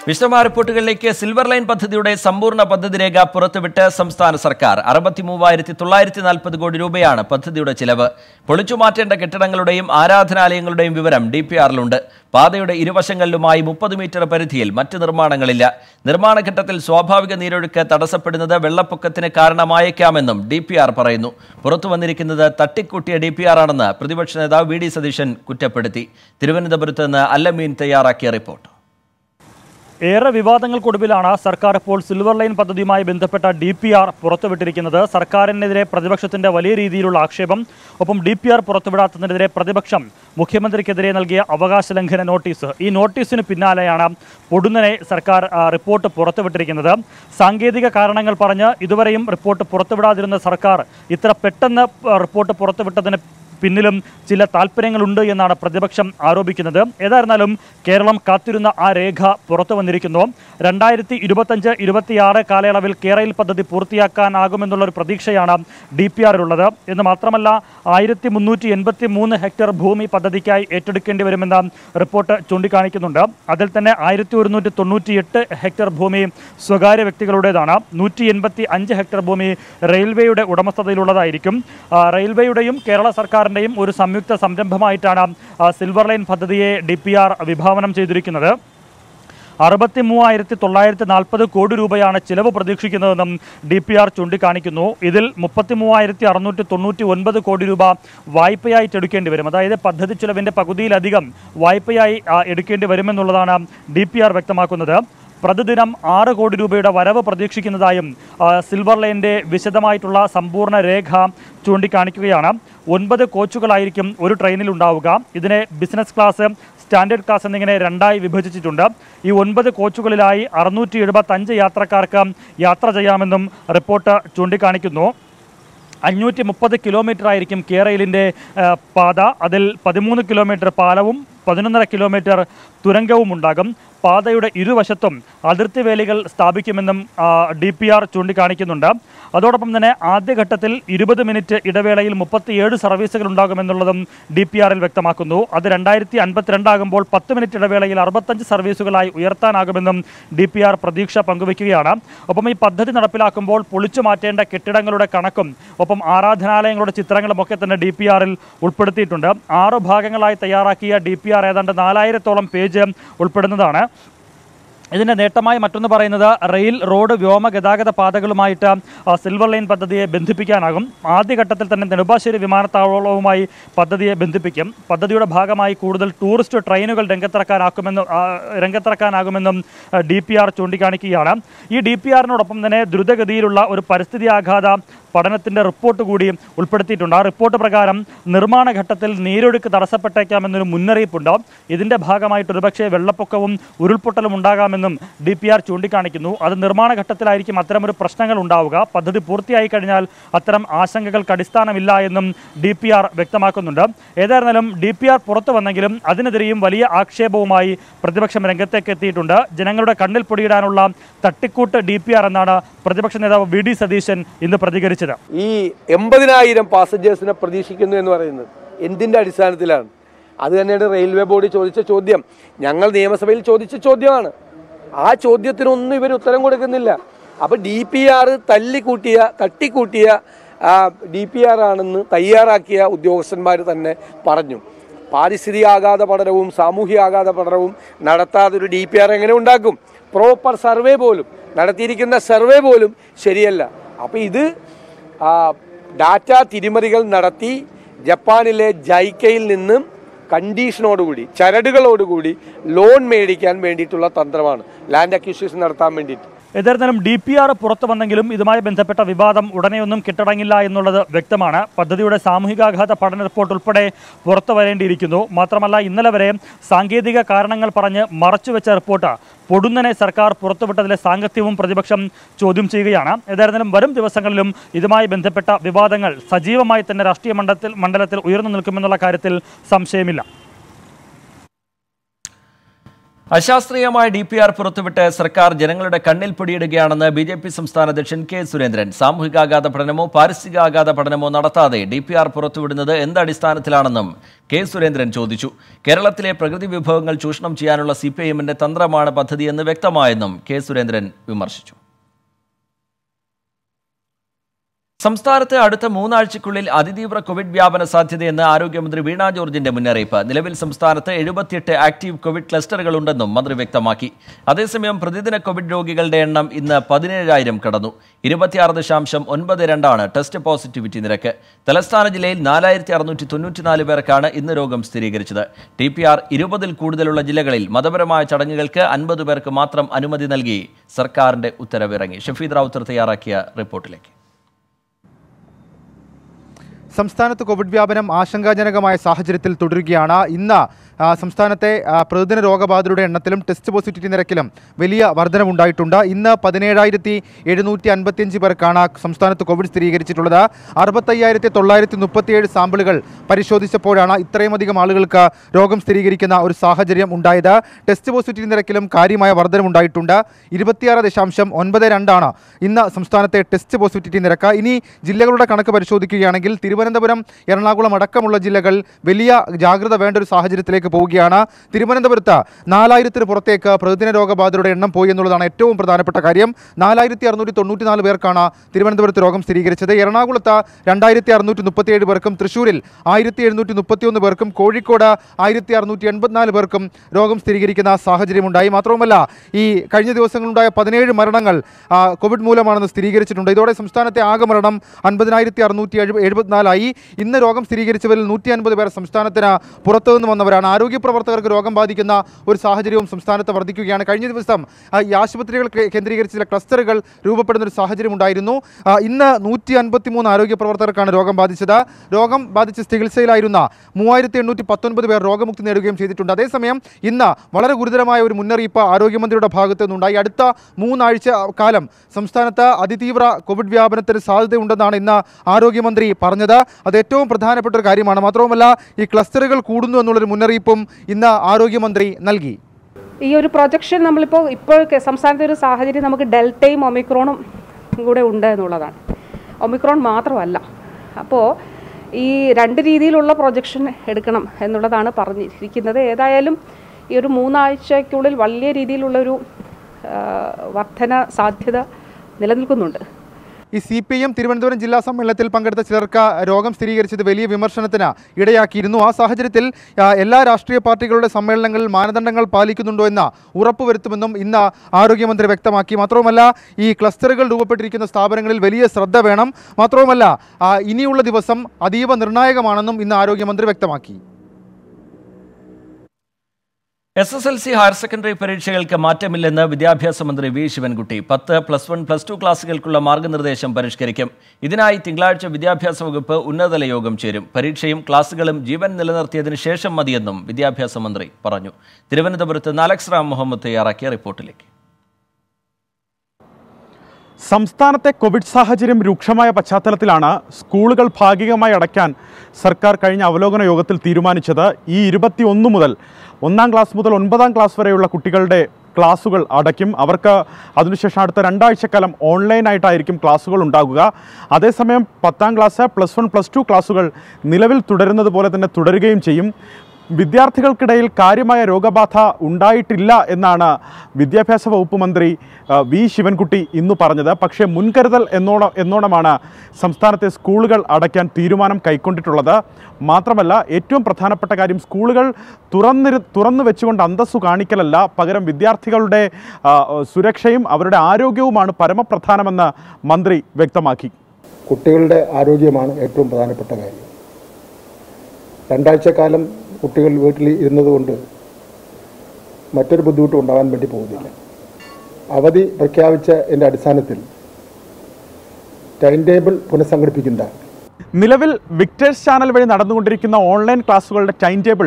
വിശദമായ റിപ്പോർട്ടുകളിലേക്ക് silver line പദ്ധതിയുടെ സമ്പൂർണ്ണ പദ്ധതി രേഖ പുറത്തുവിട്ട് സംസ്ഥാന സർക്കാർ അറുപത്തി മൂവായിരത്തി തൊള്ളായിരത്തി നാൽപ്പത് കോടി രൂപയാണ് പദ്ധതിയുടെ ചിലവ് പൊളിച്ചു മാറ്റേണ്ട കെട്ടിടങ്ങളുടെയും ആരാധനാലയങ്ങളുടെയും വിവരം ഡി പി ആറിലുണ്ട് പാതയുടെ ഇരുവശങ്ങളിലുമായി മുപ്പത് മീറ്റർ പരിധിയിൽ മറ്റ് നിർമ്മാണങ്ങളില്ല നിർമ്മാണ ഘട്ടത്തിൽ സ്വാഭാവിക നീരൊഴുക്ക് തടസ്സപ്പെടുന്നത് വെള്ളപ്പൊക്കത്തിന് കാരണമായേക്കാമെന്നും ഡി പി ആർ പറയുന്നു പുറത്തു വന്നിരിക്കുന്നത് തട്ടിക്കൂട്ടിയ ഡി പി ആർ ആണെന്ന് പ്രതിപക്ഷ നേതാവ് വി ഡി സതീശൻ കുറ്റപ്പെടുത്തി തിരുവനന്തപുരത്ത് നിന്ന് അല്ലമീൻ തയ്യാറാക്കിയ റിപ്പോർട്ട് ഏറെ വിവാദങ്ങൾക്കൊടുവിലാണ് സർക്കാർ ഇപ്പോൾ സിൽവർ ലൈൻ പദ്ധതിയുമായി ബന്ധപ്പെട്ട ഡി പി ആർ പുറത്തുവിട്ടിരിക്കുന്നത് സർക്കാരിനെതിരെ പ്രതിപക്ഷത്തിന്റെ വലിയ രീതിയിലുള്ള ആക്ഷേപം ഒപ്പം ഡി പി ആർ പുറത്തുവിടാത്തതിനെതിരെ പ്രതിപക്ഷം മുഖ്യമന്ത്രിക്കെതിരെ നൽകിയ അവകാശ ലംഘന നോട്ടീസ് ഈ നോട്ടീസിന് പിന്നാലെയാണ് പൊടുന്നനെ സർക്കാർ ആ, റിപ്പോർട്ട് പുറത്തുവിട്ടിരിക്കുന്നത് സാങ്കേതിക കാരണങ്ങൾ പറഞ്ഞ് ഇതുവരെയും റിപ്പോർട്ട് പുറത്തുവിടാതിരുന്ന സർക്കാർ ഇത്ര പെട്ടെന്ന് ആ, റിപ്പോർട്ട് പുറത്തുവിട്ടതിന് പിന്നിലും ചില താല്പര്യങ്ങളുണ്ട് എന്നാണ് പ്രതിപക്ഷം ആരോപിക്കുന്നത് ഏതായിരുന്നാലും കേരളം കാത്തിരുന്ന ആ രേഖ പുറത്തു വന്നിരിക്കുന്നു രണ്ടായിരത്തി ഇരുപത്തഞ്ച് ഇരുപത്തിയാറ് കാലയളവിൽ കേരയിൽ പദ്ധതി പൂർത്തിയാക്കാനാകുമെന്നുള്ള ഒരു പ്രതീക്ഷയാണ് ഡി പി ആറിലുള്ളത് എന്ന് മാത്രമല്ല ആയിരത്തി മുന്നൂറ്റി എൺപത്തി മൂന്ന് ഹെക്ടർ ഭൂമി പദ്ധതിക്കായി ഏറ്റെടുക്കേണ്ടി വരുമെന്ന് റിപ്പോർട്ട് ചൂണ്ടിക്കാണിക്കുന്നുണ്ട് അതിൽ തന്നെ ആയിരത്തി ഒരുന്നൂറ്റി തൊണ്ണൂറ്റി എട്ട് ഹെക്ടർ ഭൂമി സ്വകാര്യ വ്യക്തികളുടേതാണ് നൂറ്റി എൺപത്തി അഞ്ച് ഹെക്ടർ ഭൂമി റെയിൽവേയുടെ ഉടമസ്ഥതയിലുള്ളതായിരിക്കും ആ, റെയിൽവേയുടെയും കേരള സർക്കാരിൻ്റെയും ഒരു സംയുക്ത സംരംഭമായിട്ടാണ് ആ, സിൽവർ ലൈൻ പദ്ധതിയെ ഡി പി ആർ വിഭാവനം ചെയ്തിരിക്കുന്നത് അറുപത്തി മൂവായിരത്തി തൊള്ളായിരത്തി നാൽപ്പത് കോടി രൂപയാണ് ചിലവ് പ്രതീക്ഷിക്കുന്നതെന്നും ഡി പി ആർ ചൂണ്ടിക്കാണിക്കുന്നു ഇതിൽ മുപ്പത്തി മൂവായിരത്തി അറുന്നൂറ്റി തൊണ്ണൂറ്റി ഒൻപത് കോടി രൂപ വായ്പയായിട്ട് എടുക്കേണ്ടി വരും അതായത് പദ്ധതി ചിലവിൻ്റെ പകുതിയിലധികം വായ്പയായി ആ, എടുക്കേണ്ടി വരുമെന്നുള്ളതാണ് ഡി പി ആർ വ്യക്തമാക്കുന്നത് പ്രതിദിനം ആറ് കോടി രൂപയുടെ വരവ് പ്രതീക്ഷിക്കുന്നതായും ആ, സിൽവർ ലൈൻ്റെ വിശദമായിട്ടുള്ള സമ്പൂർണ്ണ രേഖ ചൂണ്ടിക്കാണിക്കുകയാണ് ഒൻപത് കോച്ചുകളായിരിക്കും ഒരു ട്രെയിനിൽ ഉണ്ടാവുക ഇതിനെ ബിസിനസ് ക്ലാസ് സ്റ്റാൻഡേർഡ് ക്ലാസ് എന്നിങ്ങനെ രണ്ടായി വിഭജിച്ചിട്ടുണ്ട് ഈ ഒൻപത് കോച്ചുകളിലായി അറുന്നൂറ്റി എഴുപത്തഞ്ച് യാത്രക്കാർക്ക് യാത്ര ചെയ്യാമെന്നും റിപ്പോർട്ട് ചൂണ്ടിക്കാണിക്കുന്നു അഞ്ഞൂറ്റി മുപ്പത് കിലോമീറ്റർ ആയിരിക്കും കേരളിൻ്റെ പാത അതിൽ പതിമൂന്ന് കിലോമീറ്റർ പാലവും പതിനൊന്നര കിലോമീറ്റർ തുരങ്കവും ഉണ്ടാകും പാതയുടെ ഇരുവശത്തും അതിർത്തി വേലികൾ സ്ഥാപിക്കുമെന്നും ഡി പി ആർ ചൂണ്ടിക്കാണിക്കുന്നുണ്ട് അതോടൊപ്പം തന്നെ ആദ്യഘട്ടത്തിൽ ഇരുപത് മിനിറ്റ് ഇടവേളയിൽ മുപ്പത്തിയേഴ് സർവീസുകൾ ഉണ്ടാകുമെന്നുള്ളതും ഡി പി ആറിൽ വ്യക്തമാക്കുന്നു അത് രണ്ടായിരത്തി അൻപത്തിരണ്ടാകുമ്പോൾ പത്ത് മിനിറ്റ് ഇടവേളയിൽ അറുപത്തഞ്ച് സർവീസുകളായി ഉയർത്താനാകുമെന്നും ഡി പി ആർ പ്രതീക്ഷ പങ്കുവയ്ക്കുകയാണ് ഒപ്പം ഈ പദ്ധതി നടപ്പിലാക്കുമ്പോൾ പൊളിച്ചു മാറ്റേണ്ട കെട്ടിടങ്ങളുടെ കണക്കും ഒപ്പം ആരാധനാലയങ്ങളുടെ ചിത്രങ്ങളും ഒക്കെ തന്നെ ഡി പി ആറിൽ ഉൾപ്പെടുത്തിയിട്ടുണ്ട് ആറ് ഭാഗങ്ങളായി തയ്യാറാക്കിയ ഡി പി ആർ ഏതാണ്ട് നാലായിരത്തോളം പേജ് ഉൾപ്പെടുന്നതാണ് ഇതിൻ്റെ നേട്ടമായി മറ്റൊന്ന് പറയുന്നത് റെയിൽ റോഡ് വ്യോമ ഗതാഗത പാതകളുമായിട്ട് ആ, സിൽവർ ലൈൻ പദ്ധതിയെ ബന്ധിപ്പിക്കാനാകും ആദ്യഘട്ടത്തിൽ തന്നെ നെടുമ്പാശ്ശേരി വിമാനത്താവളവുമായി പദ്ധതിയെ ബന്ധിപ്പിക്കും പദ്ധതിയുടെ ഭാഗമായി കൂടുതൽ ടൂറിസ്റ്റ് ട്രെയിനുകൾ രംഗത്തിറക്കാനാക്കുമെന്നും ആ, രംഗത്തിറക്കാനാകുമെന്നും ഡി പി ആർ ചൂണ്ടിക്കാണിക്കുകയാണ് ഈ ഡി പി ആറിനോടൊപ്പം തന്നെ ദ്രുതഗതിയിലുള്ള ഒരു പരിസ്ഥിതി ആഘാത പഠനത്തിൻ്റെ റിപ്പോർട്ട് കൂടി ഉൾപ്പെടുത്തിയിട്ടുണ്ട് ആ റിപ്പോർട്ട് പ്രകാരം നിർമ്മാണ ഘട്ടത്തിൽ നീരൊഴുക്ക് തടസ്സപ്പെട്ടേക്കാമെന്നൊരു മുന്നറിയിപ്പുണ്ട് ഇതിൻ്റെ ഭാഗമായിട്ട് ഒരുപക്ഷെ വെള്ളപ്പൊക്കവും ഉരുൾപൊട്ടലും ഉണ്ടാകാമെന്നും ഡി പി ആർ ചൂണ്ടിക്കാണിക്കുന്നു അത് നിർമ്മാണ ഘട്ടത്തിലായിരിക്കും അത്തരമൊരു പ്രശ്നങ്ങൾ ഉണ്ടാവുക പദ്ധതി പൂർത്തിയായി കഴിഞ്ഞാൽ അത്തരം ആശങ്കകൾക്ക് അടിസ്ഥാനമില്ല എന്നും ഡി പി ആർ വ്യക്തമാക്കുന്നുണ്ട് ഏതായിരുന്നാലും ഡി പി ആർ പുറത്തു വന്നെങ്കിലും അതിനെതിരെയും വലിയ ആക്ഷേപവുമായി പ്രതിപക്ഷം രംഗത്തേക്ക് എത്തിയിട്ടുണ്ട് ജനങ്ങളുടെ കണ്ണിൽ പൊടിയിടാനുള്ള തട്ടിക്കൂട്ട് ഡി പി ആർ എന്നാണ് പ്രതിപക്ഷ നേതാവ് വി ഡി സതീശൻ ഇന്ന് പ്രതികരിച്ചത് ഈ എൺപതിനായിരം പാസഞ്ചേഴ്സിനെ പ്രതീക്ഷിക്കുന്നു എന്ന് പറയുന്നത് എന്തിന്റെ അടിസ്ഥാനത്തിലാണ് അത് തന്നെയാണ് റെയിൽവേ ബോർഡ് ചോദിച്ച ചോദ്യം ഞങ്ങൾ നിയമസഭയിൽ ചോദിച്ച ചോദ്യമാണ് ആ ചോദ്യത്തിനൊന്നും ഇവർ ഉത്തരം കൊടുക്കുന്നില്ല അപ്പൊ ഡി പി ആർ തല്ലിക്കൂട്ടിയ തട്ടിക്കൂട്ടിയ ഡി പി ആർ ആണെന്ന് തയ്യാറാക്കിയ ഉദ്യോഗസ്ഥന്മാർ തന്നെ പറഞ്ഞു പാരിസ്ഥിതിക ആഘാത പഠനവും സാമൂഹ്യ ആഘാത പഠനവും നടത്താതെ ഒരു ഡി പി ആർ എങ്ങനെ ഉണ്ടാക്കും പ്രോപ്പർ സർവേ പോലും നടത്തിയിരിക്കുന്ന സർവേ പോലും ശരിയല്ല അപ്പോൾ ഇത് ആ, ഡാറ്റ തിരിമറികൾ നടത്തി ജപ്പാനിലെ ജൈക്കയിൽ നിന്നും കണ്ടീഷനോടുകൂടി ചരടുകളോടുകൂടി ലോൺ മേടിക്കാൻ വേണ്ടിയിട്ടുള്ള തന്ത്രമാണ് ലാൻഡ് അക്യൂസിയേഷൻ നടത്താൻ വേണ്ടിയിട്ട് ഏതായിരുന്നാലും ഡി പി ആർ പുറത്തു വന്നെങ്കിലും ഇതുമായി ബന്ധപ്പെട്ട വിവാദം ഉടനെയൊന്നും കിട്ടടങ്ങില്ല എന്നുള്ളത് വ്യക്തമാണ് പദ്ധതിയുടെ സാമൂഹികാഘാത പഠന റിപ്പോർട്ട് ഉൾപ്പെടെ പുറത്തു വരേണ്ടിയിരിക്കുന്നു മാത്രമല്ല ഇന്നലെ വരെ സാങ്കേതിക കാരണങ്ങൾ പറഞ്ഞ് മറച്ചുവെച്ച റിപ്പോർട്ട് പൊടുന്നനെ സർക്കാർ പുറത്തുവിട്ടതിലെ സാങ്കത്യവും പ്രതിപക്ഷം ചോദ്യം ചെയ്യുകയാണ് ഏതായിരുന്നാലും വരും ദിവസങ്ങളിലും ഇതുമായി ബന്ധപ്പെട്ട വിവാദങ്ങൾ സജീവമായി തന്നെ രാഷ്ട്രീയ മണ്ഡലത്തിൽ മണ്ഡലത്തിൽ ഉയർന്നു നിൽക്കുമെന്നുള്ള കാര്യത്തിൽ സംശയമില്ല അശാസ്ത്രീയമായ ഡി പി ആർ പുറത്തുവിട്ട് സർക്കാർ ജനങ്ങളുടെ കണ്ണിൽ പൊടിയിടുകയാണെന്ന് ബി ജെ പി സംസ്ഥാന അധ്യക്ഷൻ കെ സുരേന്ദ്രൻ സാമൂഹികാഘാത പഠനമോ പാരിസ്ഥിതികാഘാത പഠനമോ നടത്താതെ ഡി പി ആർ പുറത്തുവിടുന്നത് എന്ത് അടിസ്ഥാനത്തിലാണെന്നും കെ സുരേന്ദ്രൻ ചോദിച്ചു കേരളത്തിലെ പ്രകൃതി വിഭവങ്ങൾ ചൂഷണം ചെയ്യാനുള്ള സി പി ഐ എമ്മിന്റെ തന്ത്രമാണ് പദ്ധതിയെന്ന് വ്യക്തമായെന്നും കെ സുരേന്ദ്രൻ വിമർശിച്ചു സംസ്ഥാനത്ത് അടുത്ത മൂന്നാഴ്ചയ്ക്കുള്ളിൽ അതിതീവ്ര കോവിഡ് വ്യാപന സാധ്യതയെന്ന് ആരോഗ്യമന്ത്രി വീണ ജോർജിന്റെ മുന്നറിയിപ്പ് നിലവിൽ സംസ്ഥാനത്ത് എഴുപത്തിയെട്ട് ആക്റ്റീവ് കോവിഡ് ക്ലസ്റ്ററുകൾ ഉണ്ടെന്നും മന്ത്രി വ്യക്തമാക്കി അതേസമയം പ്രതിദിന കോവിഡ് രോഗികളുടെ എണ്ണം ഇന്ന് പതിനേഴായിരം കടന്നു ഇരുപത്തിയാറ് ദശാംശം ഒൻപത് രണ്ടാണ് ടെസ്റ്റ് പോസിറ്റിവിറ്റി നിരക്ക് തലസ്ഥാന ജില്ലയിൽ നാലായിരത്തി അറുന്നൂറ്റി തൊണ്ണൂറ്റിനാല് പേർക്കാണ് ഇന്ന് രോഗം സ്ഥിരീകരിച്ചത് ടി പി ആർ ഇരുപതിൽ കൂടുതലുള്ള ജില്ലകളിൽ മതപരമായ ചടങ്ങുകൾക്ക് അൻപത് പേർക്ക് മാത്രം അനുമതി നൽകി സർക്കാരിന്റെ ഉത്തരവിറങ്ങി ഷഫീദ് റാവുത്തർ തയ്യാറാക്കിയ റിപ്പോർട്ടിലേക്ക് സംസ്ഥാനത്ത് കോവിഡ് വ്യാപനം ആശങ്കാജനകമായ സാഹചര്യത്തിൽ തുടരുകയാണ് ഇന്ന് ആ, സംസ്ഥാനത്തെ ആ, പ്രതിദിന രോഗബാധിതരുടെ എണ്ണത്തിലും ടെസ്റ്റ് പോസിറ്റിവിറ്റി നിരക്കിലും വലിയ വർധനവുണ്ടായിട്ടുണ്ട് ഇന്ന് പതിനേഴായിരത്തി എഴുന്നൂറ്റി അൻപത്തിയഞ്ച് പേർക്കാണ് സംസ്ഥാനത്ത് കോവിഡ് സ്ഥിരീകരിച്ചിട്ടുള്ളത് അറുപത്തയ്യായിരത്തി തൊള്ളായിരത്തി മുപ്പത്തിയേഴ് സാമ്പിളുകൾ പരിശോധിച്ചപ്പോഴാണ് ഇത്രയുമധികം ആളുകൾക്ക് രോഗം സ്ഥിരീകരിക്കുന്ന ഒരു സാഹചര്യം ഉണ്ടായത് ടെസ്റ്റ് പോസിറ്റിവിറ്റി നിരക്കിലും കാര്യമായ വർധനവുണ്ടായിട്ടുണ്ട് ഇരുപത്തിയാറ് ദശാംശം ഒൻപത് രണ്ടാണ് ഇന്ന് സംസ്ഥാനത്തെ ടെസ്റ്റ് പോസിറ്റിവിറ്റി നിരക്ക് ഇനി ജില്ലകളുടെ കണക്ക് പരിശോധിക്കുകയാണെങ്കിൽ തിരുവനന്തപുരം എറണാകുളം അടക്കമുള്ള ജില്ലകൾ വലിയ ജാഗ്രത വേണ്ട ഒരു സാഹചര്യത്തിലേക്ക് പോവുകയാണ് തിരുവനന്തപുരത്ത് നാലായിരത്തിന് പുറത്തേക്ക് പ്രതിദിന രോഗബാധിതരുടെ എണ്ണം പോയി എന്നുള്ളതാണ് ഏറ്റവും പ്രധാനപ്പെട്ട കാര്യം നാലായിരത്തി അറുന്നൂറ്റി തൊണ്ണൂറ്റിനാല് പേർക്കാണ് തിരുവനന്തപുരത്ത് രോഗം സ്ഥിരീകരിച്ചത് എറണാകുളത്ത് രണ്ടായിരത്തി അറുന്നൂറ്റി മുപ്പത്തിയേഴ് പേർക്കും തൃശ്ശൂരിൽ ആയിരത്തി എഴുന്നൂറ്റി മുപ്പത്തിയൊന്ന് പേർക്കും കോഴിക്കോട് ആയിരത്തി അറുന്നൂറ്റി എൺപത്തിനാല് പേർക്കും രോഗം സ്ഥിരീകരിക്കുന്ന സാഹചര്യമുണ്ടായി മാത്രവുമല്ല ഈ കഴിഞ്ഞ ദിവസങ്ങളുണ്ടായ പതിനേഴ് മരണങ്ങൾ ആ, കോവിഡ് മൂലമാണെന്ന് സ്ഥിരീകരിച്ചിട്ടുണ്ട് ഇതോടെ സംസ്ഥാനത്തെ ആകെ മരണം അൻപതിനായിരത്തി അറുന്നൂറ്റി എഴുപ എഴുപത്തിനാലായി ഇന്ന് രോഗം സ്ഥിരീകരിച്ചവരിൽ നൂറ്റി അൻപത് പേർ സംസ്ഥാനത്തിന് പുറത്തുനിന്ന് വന്നവരാണ് ആരോഗ്യ പ്രവർത്തകർക്ക് രോഗം ബാധിക്കുന്ന ഒരു സാഹചര്യവും സംസ്ഥാനത്ത് വർദ്ധിക്കുകയാണ് കഴിഞ്ഞ ദിവസം ആ, ഈ ആശുപത്രികൾ കേ- കേന്ദ്രീകരിച്ച് ചില ക്ലസ്റ്ററുകൾ രൂപപ്പെടുന്ന ഒരു സാഹചര്യം ഉണ്ടായിരുന്നു ആ, ഇന്ന് നൂറ്റി അൻപത്തി മൂന്ന് ആരോഗ്യ പ്രവർത്തകർക്കാണ് രോഗം ബാധിച്ചത് രോഗം ബാധിച്ച് ചികിത്സയിലായിരുന്ന മൂവായിരത്തി എണ്ണൂറ്റി പത്തൊൻപത് പേർ രോഗമുക്തി നേടുകയും ചെയ്തിട്ടുണ്ട് അതേസമയം ഇന്ന് വളരെ ഗുരുതരമായ ഒരു മുന്നറിയിപ്പ് ആരോഗ്യമന്ത്രിയുടെ ഭാഗത്തു നിന്നുണ്ടായി അടുത്ത മൂന്നാഴ്ച കാലം സംസ്ഥാനത്ത് അതിതീവ്ര കോവിഡ് വ്യാപനത്തിന് സാധ്യതയുണ്ടെന്നാണ് ഇന്ന് ആരോഗ്യമന്ത്രി പറഞ്ഞത് അത് ഏറ്റവും പ്രധാനപ്പെട്ട ഒരു കാര്യമാണ് മാത്രവുമല്ല ഈ ക്ലസ്റ്ററുകൾ കൂടുന്നു എന്നുള്ളൊരു മുന്നറിയിപ്പും ഇന്ന് ആരോഗ്യമന്ത്രി നൽകി ഈ ഒരു പ്രൊജക്ഷൻ നമ്മളിപ്പോൾ ഇപ്പോൾ കെ- സംസ്ഥാനത്തെ ഒരു സാഹചര്യം നമുക്ക് ഡെൽറ്റയും ഒമിക്രോണും കൂടെ ഉണ്ട് എന്നുള്ളതാണ് ഒമിക്രോൺ മാത്രമല്ല അപ്പോൾ ഈ രണ്ട് രീതിയിലുള്ള പ്രൊജക്ഷൻ എടുക്കണം എന്നുള്ളതാണ് പറഞ്ഞിരിക്കുന്നത് ഏതായാലും ഈ ഒരു മൂന്നാഴ്ചയ്ക്കുള്ളിൽ വലിയ രീതിയിലുള്ളൊരു ആ, വർധന സാധ്യത നിലനിൽക്കുന്നുണ്ട് ഈ സി പി എം തിരുവനന്തപുരം ജില്ലാ സമ്മേളനത്തിൽ പങ്കെടുത്ത ചിലർക്ക് രോഗം സ്ഥിരീകരിച്ചത് വലിയ വിമർശനത്തിന് ഇടയാക്കിയിരുന്നു ആ സാഹചര്യത്തിൽ ആ, എല്ലാ രാഷ്ട്രീയ പാർട്ടികളുടെ സമ്മേളനങ്ങളിൽ മാനദണ്ഡങ്ങൾ പാലിക്കുന്നുണ്ടോ എന്ന് ഉറപ്പുവരുത്തുമെന്നും ഇന്ന് ആരോഗ്യമന്ത്രി വ്യക്തമാക്കി മാത്രവുമല്ല ഈ ക്ലസ്റ്ററുകൾ രൂപപ്പെട്ടിരിക്കുന്ന സ്ഥാപനങ്ങളിൽ വലിയ ശ്രദ്ധ വേണം മാത്രവുമല്ല ആ, ഇനിയുള്ള ദിവസം അതീവ നിർണായകമാണെന്നും ഇന്ന് ആരോഗ്യമന്ത്രി വ്യക്തമാക്കി S S L C higher secondary പരീക്ഷകൾക്ക് മാറ്റമില്ലെന്ന് വിദ്യാഭ്യാസ മന്ത്രി വി ശിവൻകുട്ടി പത്ത് പ്ലസ് വൺ പ്ലസ് ടു ക്ലാസുകൾക്കുള്ള മാർഗനിർദ്ദേശം പരിഷ്കരിക്കും ഇതിനായി തിങ്കളാഴ്ച വിദ്യാഭ്യാസ വകുപ്പ് ഉന്നതതല യോഗം ചേരും പരീക്ഷയും ക്ലാസുകളും ജീവൻ നിലനിർത്തിയതിനു ശേഷം മതിയെന്നും വിദ്യാഭ്യാസ മന്ത്രി പറഞ്ഞു തിരുവനന്തപുരത്ത് നാലക്സ് റാം മുഹമ്മദ് തയ്യാറാക്കിയ റിപ്പോർട്ടിലേക്ക് സംസ്ഥാനത്തെ കോവിഡ് സാഹചര്യം രൂക്ഷമായ പശ്ചാത്തലത്തിലാണ് സ്കൂളുകൾ ഭാഗികമായി അടയ്ക്കാൻ സർക്കാർ കഴിഞ്ഞ അവലോകന യോഗത്തിൽ തീരുമാനിച്ചത് ഈ ഇരുപത്തി ഒന്ന് മുതൽ ഒന്നാം ക്ലാസ് മുതൽ ഒൻപതാം ക്ലാസ് വരെയുള്ള കുട്ടികളുടെ ക്ലാസുകൾ അടയ്ക്കും അവർക്ക് അതിനുശേഷം അടുത്ത രണ്ടാഴ്ചക്കാലം ഓൺലൈനായിട്ടായിരിക്കും ക്ലാസുകൾ ഉണ്ടാകുക അതേസമയം പത്താം class plus one plus two ക്ലാസുകൾ നിലവിൽ തുടരുന്നത് പോലെ തന്നെ തുടരുകയും ചെയ്യും വിദ്യാർത്ഥികൾക്കിടയിൽ കാര്യമായ രോഗബാധ ഉണ്ടായിട്ടില്ല എന്നാണ് വിദ്യാഭ്യാസ വകുപ്പ് മന്ത്രി ആ, വി ശിവൻകുട്ടി ഇന്ന് പറഞ്ഞത് പക്ഷേ മുൻകരുതൽ എന്നോണം എന്നോണമാണ് സംസ്ഥാനത്തെ സ്കൂളുകൾ അടയ്ക്കാൻ തീരുമാനം കൈക്കൊണ്ടിട്ടുള്ളത് മാത്രമല്ല ഏറ്റവും പ്രധാനപ്പെട്ട കാര്യം സ്കൂളുകൾ തുറന്നിരു തുറന്നു വെച്ചുകൊണ്ട് അന്തസ്സു കാണിക്കലല്ല പകരം വിദ്യാർത്ഥികളുടെ ആ, സുരക്ഷയും അവരുടെ ആരോഗ്യവുമാണ് പരമപ്രധാനമെന്ന് മന്ത്രി വ്യക്തമാക്കി കുട്ടികളുടെ ആരോഗ്യമാണ് ഏറ്റവും പ്രധാനപ്പെട്ട കാര്യം രണ്ടാഴ്ച കാലം കുട്ടികൾ വീട്ടിൽ ഇരുന്നതുകൊണ്ട് മറ്റൊരു ബുദ്ധിമുട്ടും ഉണ്ടാകാൻ വേണ്ടി പോകുന്നില്ല അവധി പ്രഖ്യാപിച്ചതിൻ്റെ അടിസ്ഥാനത്തിൽ ടൈം ടേബിൾ പുനഃസംഘടിപ്പിക്കുന്നതാണ് നിലവിൽ വിക്ടേഴ്സ് ചാനൽ വഴി നടന്നുകൊണ്ടിരിക്കുന്ന ഓൺലൈൻ ക്ലാസ്സുകളുടെ ടൈം ടേബിൾ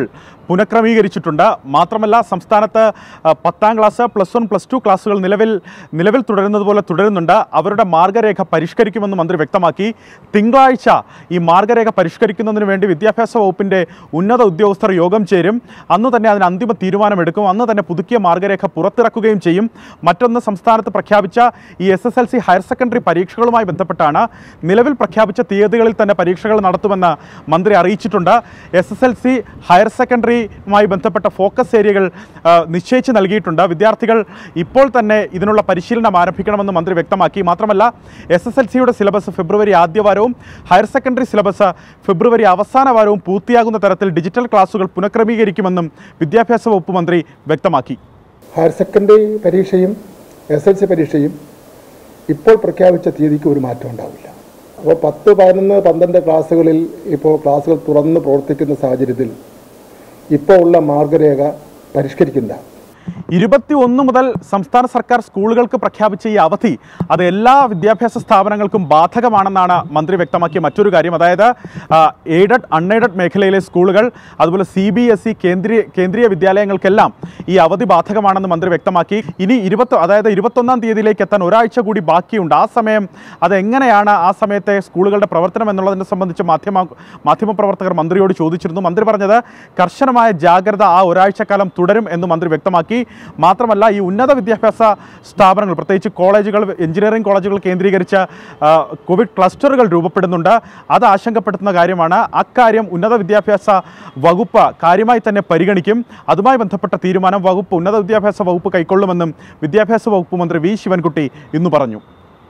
പുനഃക്രമീകരിച്ചിട്ടുണ്ട് മാത്രമല്ല സംസ്ഥാനത്ത് ആ, പത്താം class plus one plus two ക്ലാസ്സുകൾ നിലവിൽ നിലവിൽ തുടരുന്നത് പോലെ തുടരുന്നുണ്ട് അവരുടെ മാർഗരേഖ പരിഷ്കരിക്കുമെന്ന് മന്ത്രി വ്യക്തമാക്കി തിങ്കളാഴ്ച ഈ മാർഗരേഖ പരിഷ്കരിക്കുന്നതിന് വേണ്ടി വിദ്യാഭ്യാസ വകുപ്പിൻ്റെ ഉന്നത ഉദ്യോഗസ്ഥർ യോഗം ചേരും അന്ന് തന്നെ അതിന് അന്തിമ തീരുമാനമെടുക്കും അന്ന് തന്നെ പുതുക്കിയ മാർഗരേഖ പുറത്തിറക്കുകയും ചെയ്യും മറ്റൊന്ന് സംസ്ഥാനത്ത് പ്രഖ്യാപിച്ച ഈ S S L C higher secondary പരീക്ഷകളുമായി ബന്ധപ്പെട്ടാണ് നിലവിൽ പ്രഖ്യാപിച്ച തീയതികളിൽ തന്നെ പരീക്ഷകൾ നടത്തുമെന്ന് മന്ത്രി അറിയിച്ചിട്ടുണ്ട് S S L C higher സെക്കൻഡറിയുമായി ബന്ധപ്പെട്ട ഫോക്കസ് ഏരിയകൾ ആ, നിശ്ചയിച്ച് നൽകിയിട്ടുണ്ട് വിദ്യാർത്ഥികൾ ഇപ്പോൾ തന്നെ ഇതിനുള്ള പരിശീലനം ആരംഭിക്കണമെന്ന് മന്ത്രി വ്യക്തമാക്കി മാത്രമല്ല എസ് എസ് എൽ സിയുടെ സിലബസ് ഫെബ്രുവരി ആദ്യ വാരവും ഹയർ സെക്കൻഡറി സിലബസ് ഫെബ്രുവരി അവസാന വാരവും പൂർത്തിയാകുന്ന തരത്തിൽ ഡിജിറ്റൽ ക്ലാസുകൾ പുനഃക്രമീകരിക്കുമെന്നും വിദ്യാഭ്യാസ വകുപ്പ് മന്ത്രി വ്യക്തമാക്കി ഹയർ സെക്കൻഡറി പരീക്ഷയും എസ് എൽ സി പരീക്ഷയും ഇപ്പോൾ പ്രഖ്യാപിച്ച തീയതിക്ക് ഒരു മാറ്റം ഉണ്ടാവില്ല അപ്പോൾ പത്ത് പതിനൊന്ന് പന്ത്രണ്ട് ക്ലാസ്സുകളിൽ ഇപ്പോൾ ക്ലാസ്സുകൾ തുറന്ന് പ്രവർത്തിക്കുന്ന സാഹചര്യത്തിൽ ഇപ്പോൾ ഉള്ള മാർഗരേഖ പരിഷ്കരിക്കുന്നതാണ് ഇരുപത്തി ഒന്ന് മുതൽ സംസ്ഥാന സർക്കാർ സ്കൂളുകൾക്ക് പ്രഖ്യാപിച്ച ഈ അവധി അത് എല്ലാ വിദ്യാഭ്യാസ സ്ഥാപനങ്ങൾക്കും ബാധകമാണെന്നാണ് മന്ത്രി വ്യക്തമാക്കിയ മറ്റൊരു കാര്യം അതായത് എയ്ഡഡ് അൺഎയ്ഡഡ് മേഖലയിലെ സ്കൂളുകൾ അതുപോലെ C B S E Kendriya Kendriya വിദ്യാലയങ്ങൾക്കെല്ലാം ഈ അവധി ബാധകമാണെന്ന് മന്ത്രി വ്യക്തമാക്കി ഇനി ഇരുപത്തി അതായത് ഇരുപത്തൊന്നാം തീയതിയിലേക്ക് എത്താൻ ഒരാഴ്ച കൂടി ബാക്കിയുണ്ട് ആ സമയം അത് എങ്ങനെയാണ് ആ സമയത്തെ സ്കൂളുകളുടെ പ്രവർത്തനം എന്നുള്ളതിനെ സംബന്ധിച്ച് മാധ്യമ മാധ്യമപ്രവർത്തകർ മന്ത്രിയോട് ചോദിച്ചിരുന്നു മന്ത്രി പറഞ്ഞത് കർശനമായ ജാഗ്രത ആ ഒരാഴ്ചക്കാലം തുടരും എന്ന് മന്ത്രി വ്യക്തമാക്കി മാത്രമല്ല ഈ ഉന്നത വിദ്യാഭ്യാസ സ്ഥാപനങ്ങൾ പ്രത്യേകിച്ച് കോളേജുകൾ എഞ്ചിനീയറിംഗ് കോളേജുകൾ കേന്ദ്രീകരിച്ച് ആ, കോവിഡ് ക്ലസ്റ്ററുകൾ രൂപപ്പെടുന്നുണ്ട് അത് ആശങ്കപ്പെടുത്തുന്ന കാര്യമാണ് അക്കാര്യം ഉന്നത വിദ്യാഭ്യാസ വകുപ്പ് കാര്യമായി തന്നെ പരിഗണിക്കും അതുമായി ബന്ധപ്പെട്ട തീരുമാനം വകുപ്പ് ഉന്നത വിദ്യാഭ്യാസ വകുപ്പ് കൈക്കൊള്ളുമെന്നും വിദ്യാഭ്യാസ വകുപ്പ് മന്ത്രി വി ശിവൻകുട്ടി ഇന്ന് പറഞ്ഞു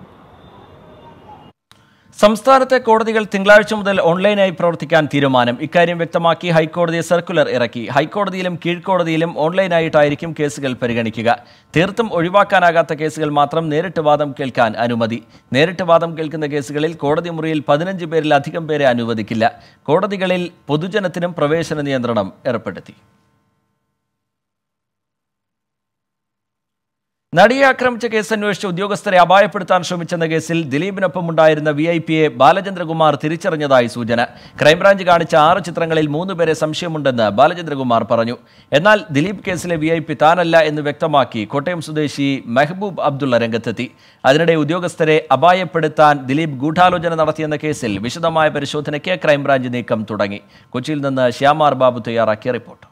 സംസ്ഥാനത്തെ കോടതികൾ തിങ്കളാഴ്ച മുതൽ ഓൺലൈനായി പ്രവർത്തിക്കാൻ തീരുമാനം ഇക്കാര്യം വ്യക്തമാക്കി ഹൈക്കോടതി സർക്കുലർ ഇറക്കി ഹൈക്കോടതിയിലും കീഴ്ക്കോടതിയിലും ഓൺലൈനായിട്ടായിരിക്കും കേസുകൾ പരിഗണിക്കുക തീർത്തും ഒഴിവാക്കാനാകാത്ത കേസുകൾ മാത്രം നേരിട്ട് വാദം കേൾക്കാൻ അനുമതി നേരിട്ട് വാദം കേൾക്കുന്ന കേസുകളിൽ കോടതി മുറിയിൽ പതിനഞ്ച് പേരിലധികം പേരെ അനുവദിക്കില്ല കോടതികളിൽ പൊതുജനത്തിനും പ്രവേശന നിയന്ത്രണം ഏർപ്പെടുത്തി നടിയെ ആക്രമിച്ച കേസ് അന്വേഷിച്ച ഉദ്യോഗസ്ഥരെ അപായപ്പെടുത്താൻ ശ്രമിച്ചെന്ന കേസിൽ ദിലീപിനൊപ്പം ഉണ്ടായിരുന്ന വി ഐ പിയെ ബാലചന്ദ്രകുമാർ തിരിച്ചറിഞ്ഞതായി സൂചന ക്രൈംബ്രാഞ്ച് കാണിച്ച ആറ് ചിത്രങ്ങളിൽ മൂന്ന് പേരെ സംശയമുണ്ടെന്ന് ബാലചന്ദ്രകുമാർ പറഞ്ഞു എന്നാൽ ദിലീപ് കേസിലെ വി ഐ പി താനല്ല എന്ന് വ്യക്തമാക്കി കോട്ടയം സ്വദേശി മെഹബൂബ് അബ്ദുള്ള രംഗത്തെത്തി അതിനിടെ ഉദ്യോഗസ്ഥരെ അപായപ്പെടുത്താൻ ദിലീപ് ഗൂഢാലോചന നടത്തിയെന്ന കേസിൽ വിശദമായ പരിശോധനയ്ക്ക് ക്രൈംബ്രാഞ്ച് നീക്കം തുടങ്ങി കൊച്ചിയിൽ നിന്ന് ശ്യാമാർ ബാബു തയ്യാറാക്കിയ റിപ്പോർട്ട്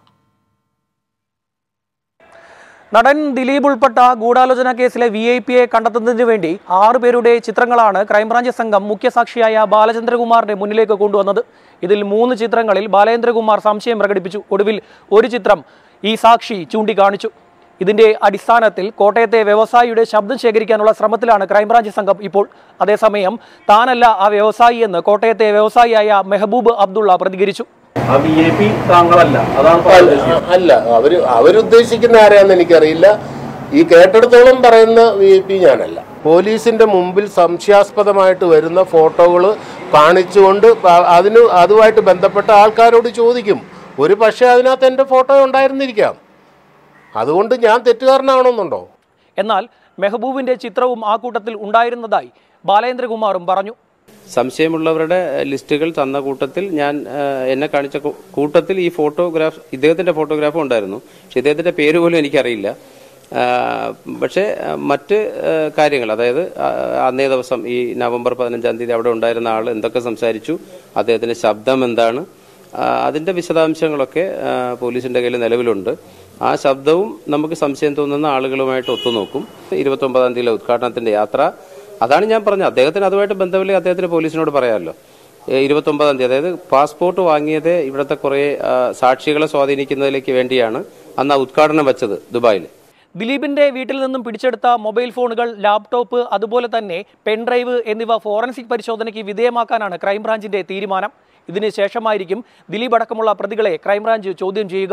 നടൻ ദിലീപ് ഉൾപ്പെട്ട ഗൂഢാലോചന കേസിലെ വി ഐ പിയെ കണ്ടെത്തുന്നതിന് വേണ്ടി ആറുപേരുടെ ചിത്രങ്ങളാണ് ക്രൈംബ്രാഞ്ച് സംഘം മുഖ്യസാക്ഷിയായ ബാലചന്ദ്രകുമാറിന്റെ മുന്നിലേക്ക് കൊണ്ടുവന്നത് ഇതിൽ മൂന്ന് ചിത്രങ്ങളിൽ ബാലേന്ദ്രകുമാർ സംശയം പ്രകടിപ്പിച്ചു ഒടുവിൽ ഒരു ചിത്രം ഈ സാക്ഷി ചൂണ്ടിക്കാണിച്ചു ഇതിന്റെ അടിസ്ഥാനത്തിൽ കോട്ടയത്തെ വ്യവസായിയുടെ ശബ്ദം ശേഖരിക്കാനുള്ള ശ്രമത്തിലാണ് ക്രൈംബ്രാഞ്ച് സംഘം ഇപ്പോൾ അതേസമയം താനല്ല ആ വ്യവസായി എന്ന് കോട്ടയത്തെ വ്യവസായിയായ മെഹബൂബ് അബ്ദുള്ള പ്രതികരിച്ചു ആ വി ഐ പി താങ്കളല്ല അതാണ് അല്ല അല്ല അവര് അവരുദ്ദേശിക്കുന്ന ആരെയാന്ന് എനിക്കറിയില്ല ഈ കേട്ടിടത്തോളം പറയുന്ന വി ഐ പി ഞാനല്ല പോലീസിന്റെ മുമ്പിൽ സംശയാസ്പദമായിട്ട് വരുന്ന ഫോട്ടോകൾ കാണിച്ചുകൊണ്ട് പ- അതിന് അതുമായിട്ട് ബന്ധപ്പെട്ട ആൾക്കാരോട് ചോദിക്കും ഒരു പക്ഷേ അതിനകത്ത് എൻ്റെ ഫോട്ടോ ഉണ്ടായിരുന്നിരിക്കാം അതുകൊണ്ട് ഞാൻ തെറ്റുകാരനാണെന്നുണ്ടോ എന്നാൽ മെഹബൂബിന്റെ ചിത്രവും ആ കൂട്ടത്തിൽ ഉണ്ടായിരുന്നതായി ബാലേന്ദ്രകുമാറും പറഞ്ഞു സംശയമുള്ളവരുടെ ലിസ്റ്റുകൾ തന്ന കൂട്ടത്തിൽ ഞാൻ ആ, എന്നെ കാണിച്ച കൂ- കൂട്ടത്തിൽ ഈ ഫോട്ടോഗ്രാഫ് ഇദ്ദേഹത്തിന്റെ ഫോട്ടോഗ്രാഫും ഉണ്ടായിരുന്നു പക്ഷെ ഇദ്ദേഹത്തിന്റെ പേര് പോലും എനിക്കറിയില്ല ആ, പക്ഷേ ആ, മറ്റ് ആ, കാര്യങ്ങൾ അതായത് ആ, അന്നേ ദിവസം ഈ നവംബർ പതിനഞ്ചാം തീയതി അവിടെ ഉണ്ടായിരുന്ന ആൾ എന്തൊക്കെ സംസാരിച്ചു അദ്ദേഹത്തിന്റെ ശബ്ദം എന്താണ് ആ, അതിന്റെ വിശദാംശങ്ങളൊക്കെ ആ, പോലീസിന്റെ കയ്യിൽ നിലവിലുണ്ട് ആ ശബ്ദവും നമുക്ക് സംശയം തോന്നുന്ന ആളുകളുമായിട്ട് ഒത്തുനോക്കും ഇരുപത്തി ഒമ്പതാം തീയതിയിലെ ഉദ്ഘാടനത്തിന്റെ യാത്ര അതാണ് ഞാൻ പറഞ്ഞത് അദ്ദേഹത്തിന് അതുമായിട്ട് ബന്ധമില്ലെങ്കിൽ അദ്ദേഹത്തിന് പോലീസിനോട് പറയാമല്ലോ ഇരുപത്തി ഒമ്പതാം തീയതി അതായത് പാസ്പോർട്ട് വാങ്ങിയത് ഇവിടുത്തെ കുറെ ആ, സാക്ഷികളെ സ്വാധീനിക്കുന്നതിലേക്ക് വേണ്ടിയാണ് അന്ന് ആ ഉദ്ഘാടനം വെച്ചത് ദുബായിൽ ദിലീപിന്റെ വീട്ടിൽ നിന്നും പിടിച്ചെടുത്ത മൊബൈൽ ഫോണുകൾ ലാപ്ടോപ്പ് അതുപോലെ തന്നെ പെൻഡ്രൈവ് എന്നിവ ഫോറൻസിക് പരിശോധനയ്ക്ക് വിധേയമാക്കാനാണ് ക്രൈംബ്രാഞ്ചിന്റെ തീരുമാനം ഇതിന് ശേഷമായിരിക്കും ദിലീപ് അടക്കമുള്ള പ്രതികളെ ക്രൈംബ്രാഞ്ച് ചോദ്യം ചെയ്യുക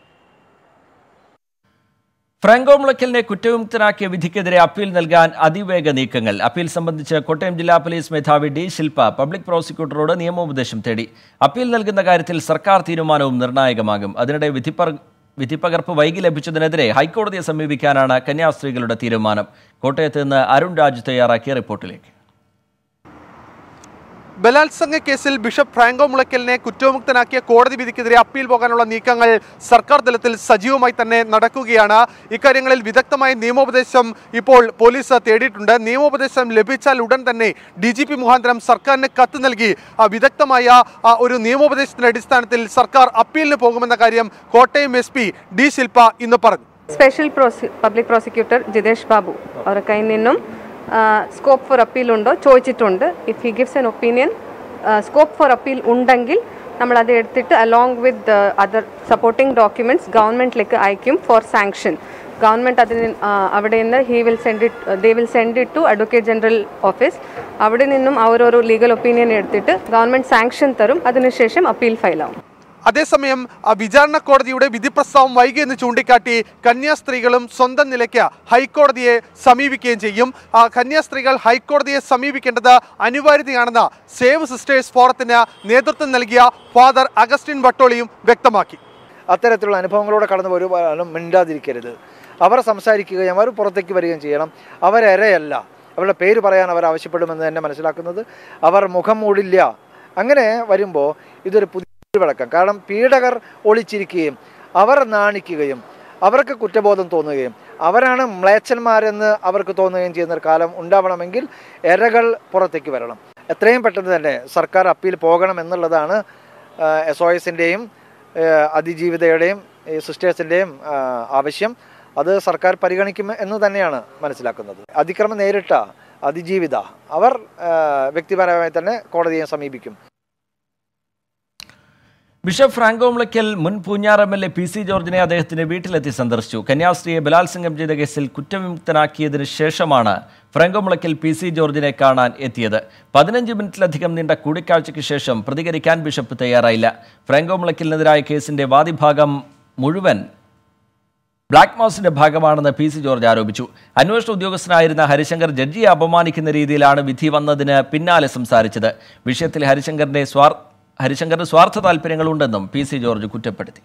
ഫ്രാങ്കോ മുളയ്ക്കലിനെ കുറ്റവിമുക്തനാക്കിയ വിധിക്കെതിരെ അപ്പീൽ നൽകാൻ അതിവേഗ നീക്കങ്ങൾ അപ്പീൽ സംബന്ധിച്ച് കോട്ടയം ജില്ലാ പോലീസ് മേധാവി ഡി ശില്പ പബ്ലിക് പ്രോസിക്യൂട്ടറോട് നിയമോപദേശം തേടി അപ്പീൽ നൽകുന്ന കാര്യത്തിൽ സർക്കാർ തീരുമാനവും നിർണായകമാകും അതിനിടെ വിധിപ്പർ വിധിപ്പകർപ്പ് വൈകി ലഭിച്ചതിനെതിരെ ഹൈക്കോടതിയെ സമീപിക്കാനാണ് കന്യാസ്ത്രീകളുടെ തീരുമാനം കോട്ടയത്ത് നിന്ന് അരുൺ രാജ് തയ്യാറാക്കിയ റിപ്പോർട്ടിലേക്ക് ബലാത്സംഗ കേസിൽ ബിഷപ്പ് ഫ്രാങ്കോ മുളയ്ക്കലിനെ കുറ്റവിമുക്തനാക്കിയ കോടതി വിധിക്കെതിരെ അപ്പീൽ പോകാനുള്ള നീക്കങ്ങൾ സർക്കാർ തലത്തിൽ സജീവമായി തന്നെ നടക്കുകയാണ് ഇക്കാര്യങ്ങളിൽ വിദഗ്ധമായ നിയമോപദേശം ഇപ്പോൾ പോലീസ് തേടിയിട്ടുണ്ട് നിയമോപദേശം ലഭിച്ചാൽ ഉടൻ തന്നെ ഡി ജി പി മുഖാന്തരം സർക്കാരിന് കത്ത് നൽകി ആ വിദഗ്ധമായ ആ, ഒരു നിയമോപദേശത്തിന്റെ അടിസ്ഥാനത്തിൽ സർക്കാർ അപ്പീലിന് പോകുമെന്ന കാര്യം Kottayam S P D Shilpa ഇന്ന് പറഞ്ഞു സ്പെഷ്യൽ പ്രോസി പബ്ലിക് പ്രോസിക്യൂട്ടർ ജിതേഷ് ബാബു അവരുടെ കയ്യിൽ നിന്നും സ്കോപ്പ് ഫോർ അപ്പീൽ ഉണ്ടോ ചോദിച്ചിട്ടുണ്ട് if he gives an opinion scope for appeal ഉണ്ടെങ്കിൽ നമ്മൾ അത് എടുത്തിട്ട് along with other supporting documents ഗവൺമെൻറ്റിലേക്ക് അയക്കും ഫോർ സാങ്ഷൻ ഗവൺമെൻറ് അതിന് ആ, അവിടെ നിന്ന് he will send it they will send it to advocate general office അവിടെ നിന്നും അവരൊരു ലീഗൽ ഒപ്പീനിയൻ എടുത്തിട്ട് ഗവൺമെൻറ് സാങ്ഷൻ തരും അതിനുശേഷം അപ്പീൽ ഫയലാവും അതേസമയം ആ വിചാരണ കോടതിയുടെ വിധി പ്രസ്താവം വൈകിയെന്ന് ചൂണ്ടിക്കാട്ടി കന്യാസ്ത്രീകളും സ്വന്തം നിലയ്ക്ക് ഹൈക്കോടതിയെ സമീപിക്കുകയും ചെയ്യും ആ കന്യാസ്ത്രീകൾ ഹൈക്കോടതിയെ സമീപിക്കേണ്ടത് അനിവാര്യതയാണെന്ന് സേവ് സിസ്റ്റേഴ്സ് ഫോറത്തിന് നേതൃത്വം നൽകിയ ഫാദർ അഗസ്റ്റിൻ വട്ടോളിയും വ്യക്തമാക്കി അത്തരത്തിലുള്ള അനുഭവങ്ങളോടെ കടന്നു വരുവാനും മിണ്ടാതിരിക്കരുത് അവർ സംസാരിക്കുകയും അവർ പുറത്തേക്ക് വരികയും ചെയ്യണം അവരരയല്ല അവരുടെ പേര് പറയാൻ അവർ ആവശ്യപ്പെടുമെന്ന് തന്നെ മനസ്സിലാക്കുന്നത് അവർ മുഖം മൂടില്ല അങ്ങനെ വരുമ്പോൾ ഇതൊരു പുതിയ വിളക്കം കാരണം പീഡകർ ഒളിച്ചിരിക്കുകയും അവർ നാണിക്കുകയും അവർക്ക് കുറ്റബോധം തോന്നുകയും അവരാണ് മ്ലേച്ഛന്മാരെന്ന് അവർക്ക് തോന്നുകയും ചെയ്യുന്ന ഒരു കാലം ഉണ്ടാവണമെങ്കിൽ എരകൾ പുറത്തേക്ക് വരണം എത്രയും പെട്ടെന്ന് തന്നെ സർക്കാർ അപ്പീൽ പോകണം എന്നുള്ളതാണ് എസ് ഒ എസിൻ്റെയും അതിജീവിതയുടെയും ഈ സിസ്റ്റേഴ്സിൻ്റെയും ആവശ്യം അത് സർക്കാർ പരിഗണിക്കും എന്ന് തന്നെയാണ് മനസ്സിലാക്കുന്നത് അതിക്രമം നേരിട്ട അതിജീവിത അവർ ആ, വ്യക്തിപരമായി തന്നെ കോടതിയെ സമീപിക്കും ബിഷപ്പ് ഫ്രാങ്കോ മുളയ്ക്കൽ മുൻ Poonjar M L A P C ജോർജിനെ അദ്ദേഹത്തിന്റെ വീട്ടിലെത്തി സന്ദർശിച്ചു കന്യാസ്ത്രീയെ ബലാത്സംഗം ചെയ്ത കേസിൽ കുറ്റവിമുക്തനാക്കിയതിനു ശേഷമാണ് ഫ്രാങ്കോ മുളയ്ക്കൽ പി സി ജോർജിനെ കാണാൻ എത്തിയത് പതിനഞ്ച് മിനിറ്റിലധികം നീണ്ട കൂടിക്കാഴ്ചയ്ക്ക് ശേഷം പ്രതികരിക്കാൻ ബിഷപ്പ് തയ്യാറായില്ല ഫ്രാങ്കോ മുളയ്ക്കലിനെതിരായ കേസിന്റെ വാദിഭാഗം മുഴുവൻ ബ്ലാക്ക് മാസിന്റെ ഭാഗമാണെന്ന് പി സി ജോർജ് ആരോപിച്ചു അന്വേഷണ ഉദ്യോഗസ്ഥനായിരുന്ന ഹരിശങ്കർ ജഡ്ജിയെ അപമാനിക്കുന്ന രീതിയിലാണ് വിധി വന്നതിന് പിന്നാലെ സംസാരിച്ചത് വിഷയത്തിൽ ഹരിശങ്കറിന്റെ സ്വാർ ഹരിശങ്കറിന് സ്വാർത്ഥ താല്പര്യങ്ങളുണ്ടെന്നും പി സി ജോർജ് കുറ്റപ്പെടുത്തി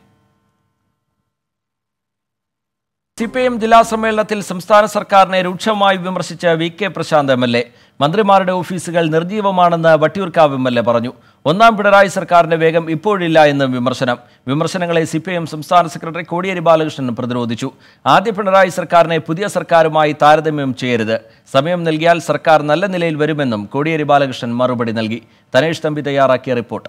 സി പി എം ജില്ലാ സമ്മേളനത്തിൽ സംസ്ഥാന സർക്കാരിനെ രൂക്ഷമായി വിമർശിച്ച V K Prashanth M L A മന്ത്രിമാരുടെ ഓഫീസുകൾ നിർജീവമാണെന്ന് വട്ടിയൂർക്കാവ് എം എൽ എ പറഞ്ഞു ഒന്നാം പിണറായി സർക്കാരിന്റെ വേഗം ഇപ്പോഴില്ല എന്നും വിമർശനം വിമർശനങ്ങളെ സി പി എം സംസ്ഥാന സെക്രട്ടറി കോടിയേരി ബാലകൃഷ്ണൻ പ്രതിരോധിച്ചു ആദ്യ പിണറായി സർക്കാരിനെ പുതിയ സർക്കാരുമായി താരതമ്യം ചെയ്യരുത് സമയം നൽകിയാൽ സർക്കാർ നല്ല നിലയിൽ വരുമെന്നും കോടിയേരി ബാലകൃഷ്ണൻ മറുപടി നൽകി തനേഷ് തമ്പി തയ്യാറാക്കിയ റിപ്പോർട്ട്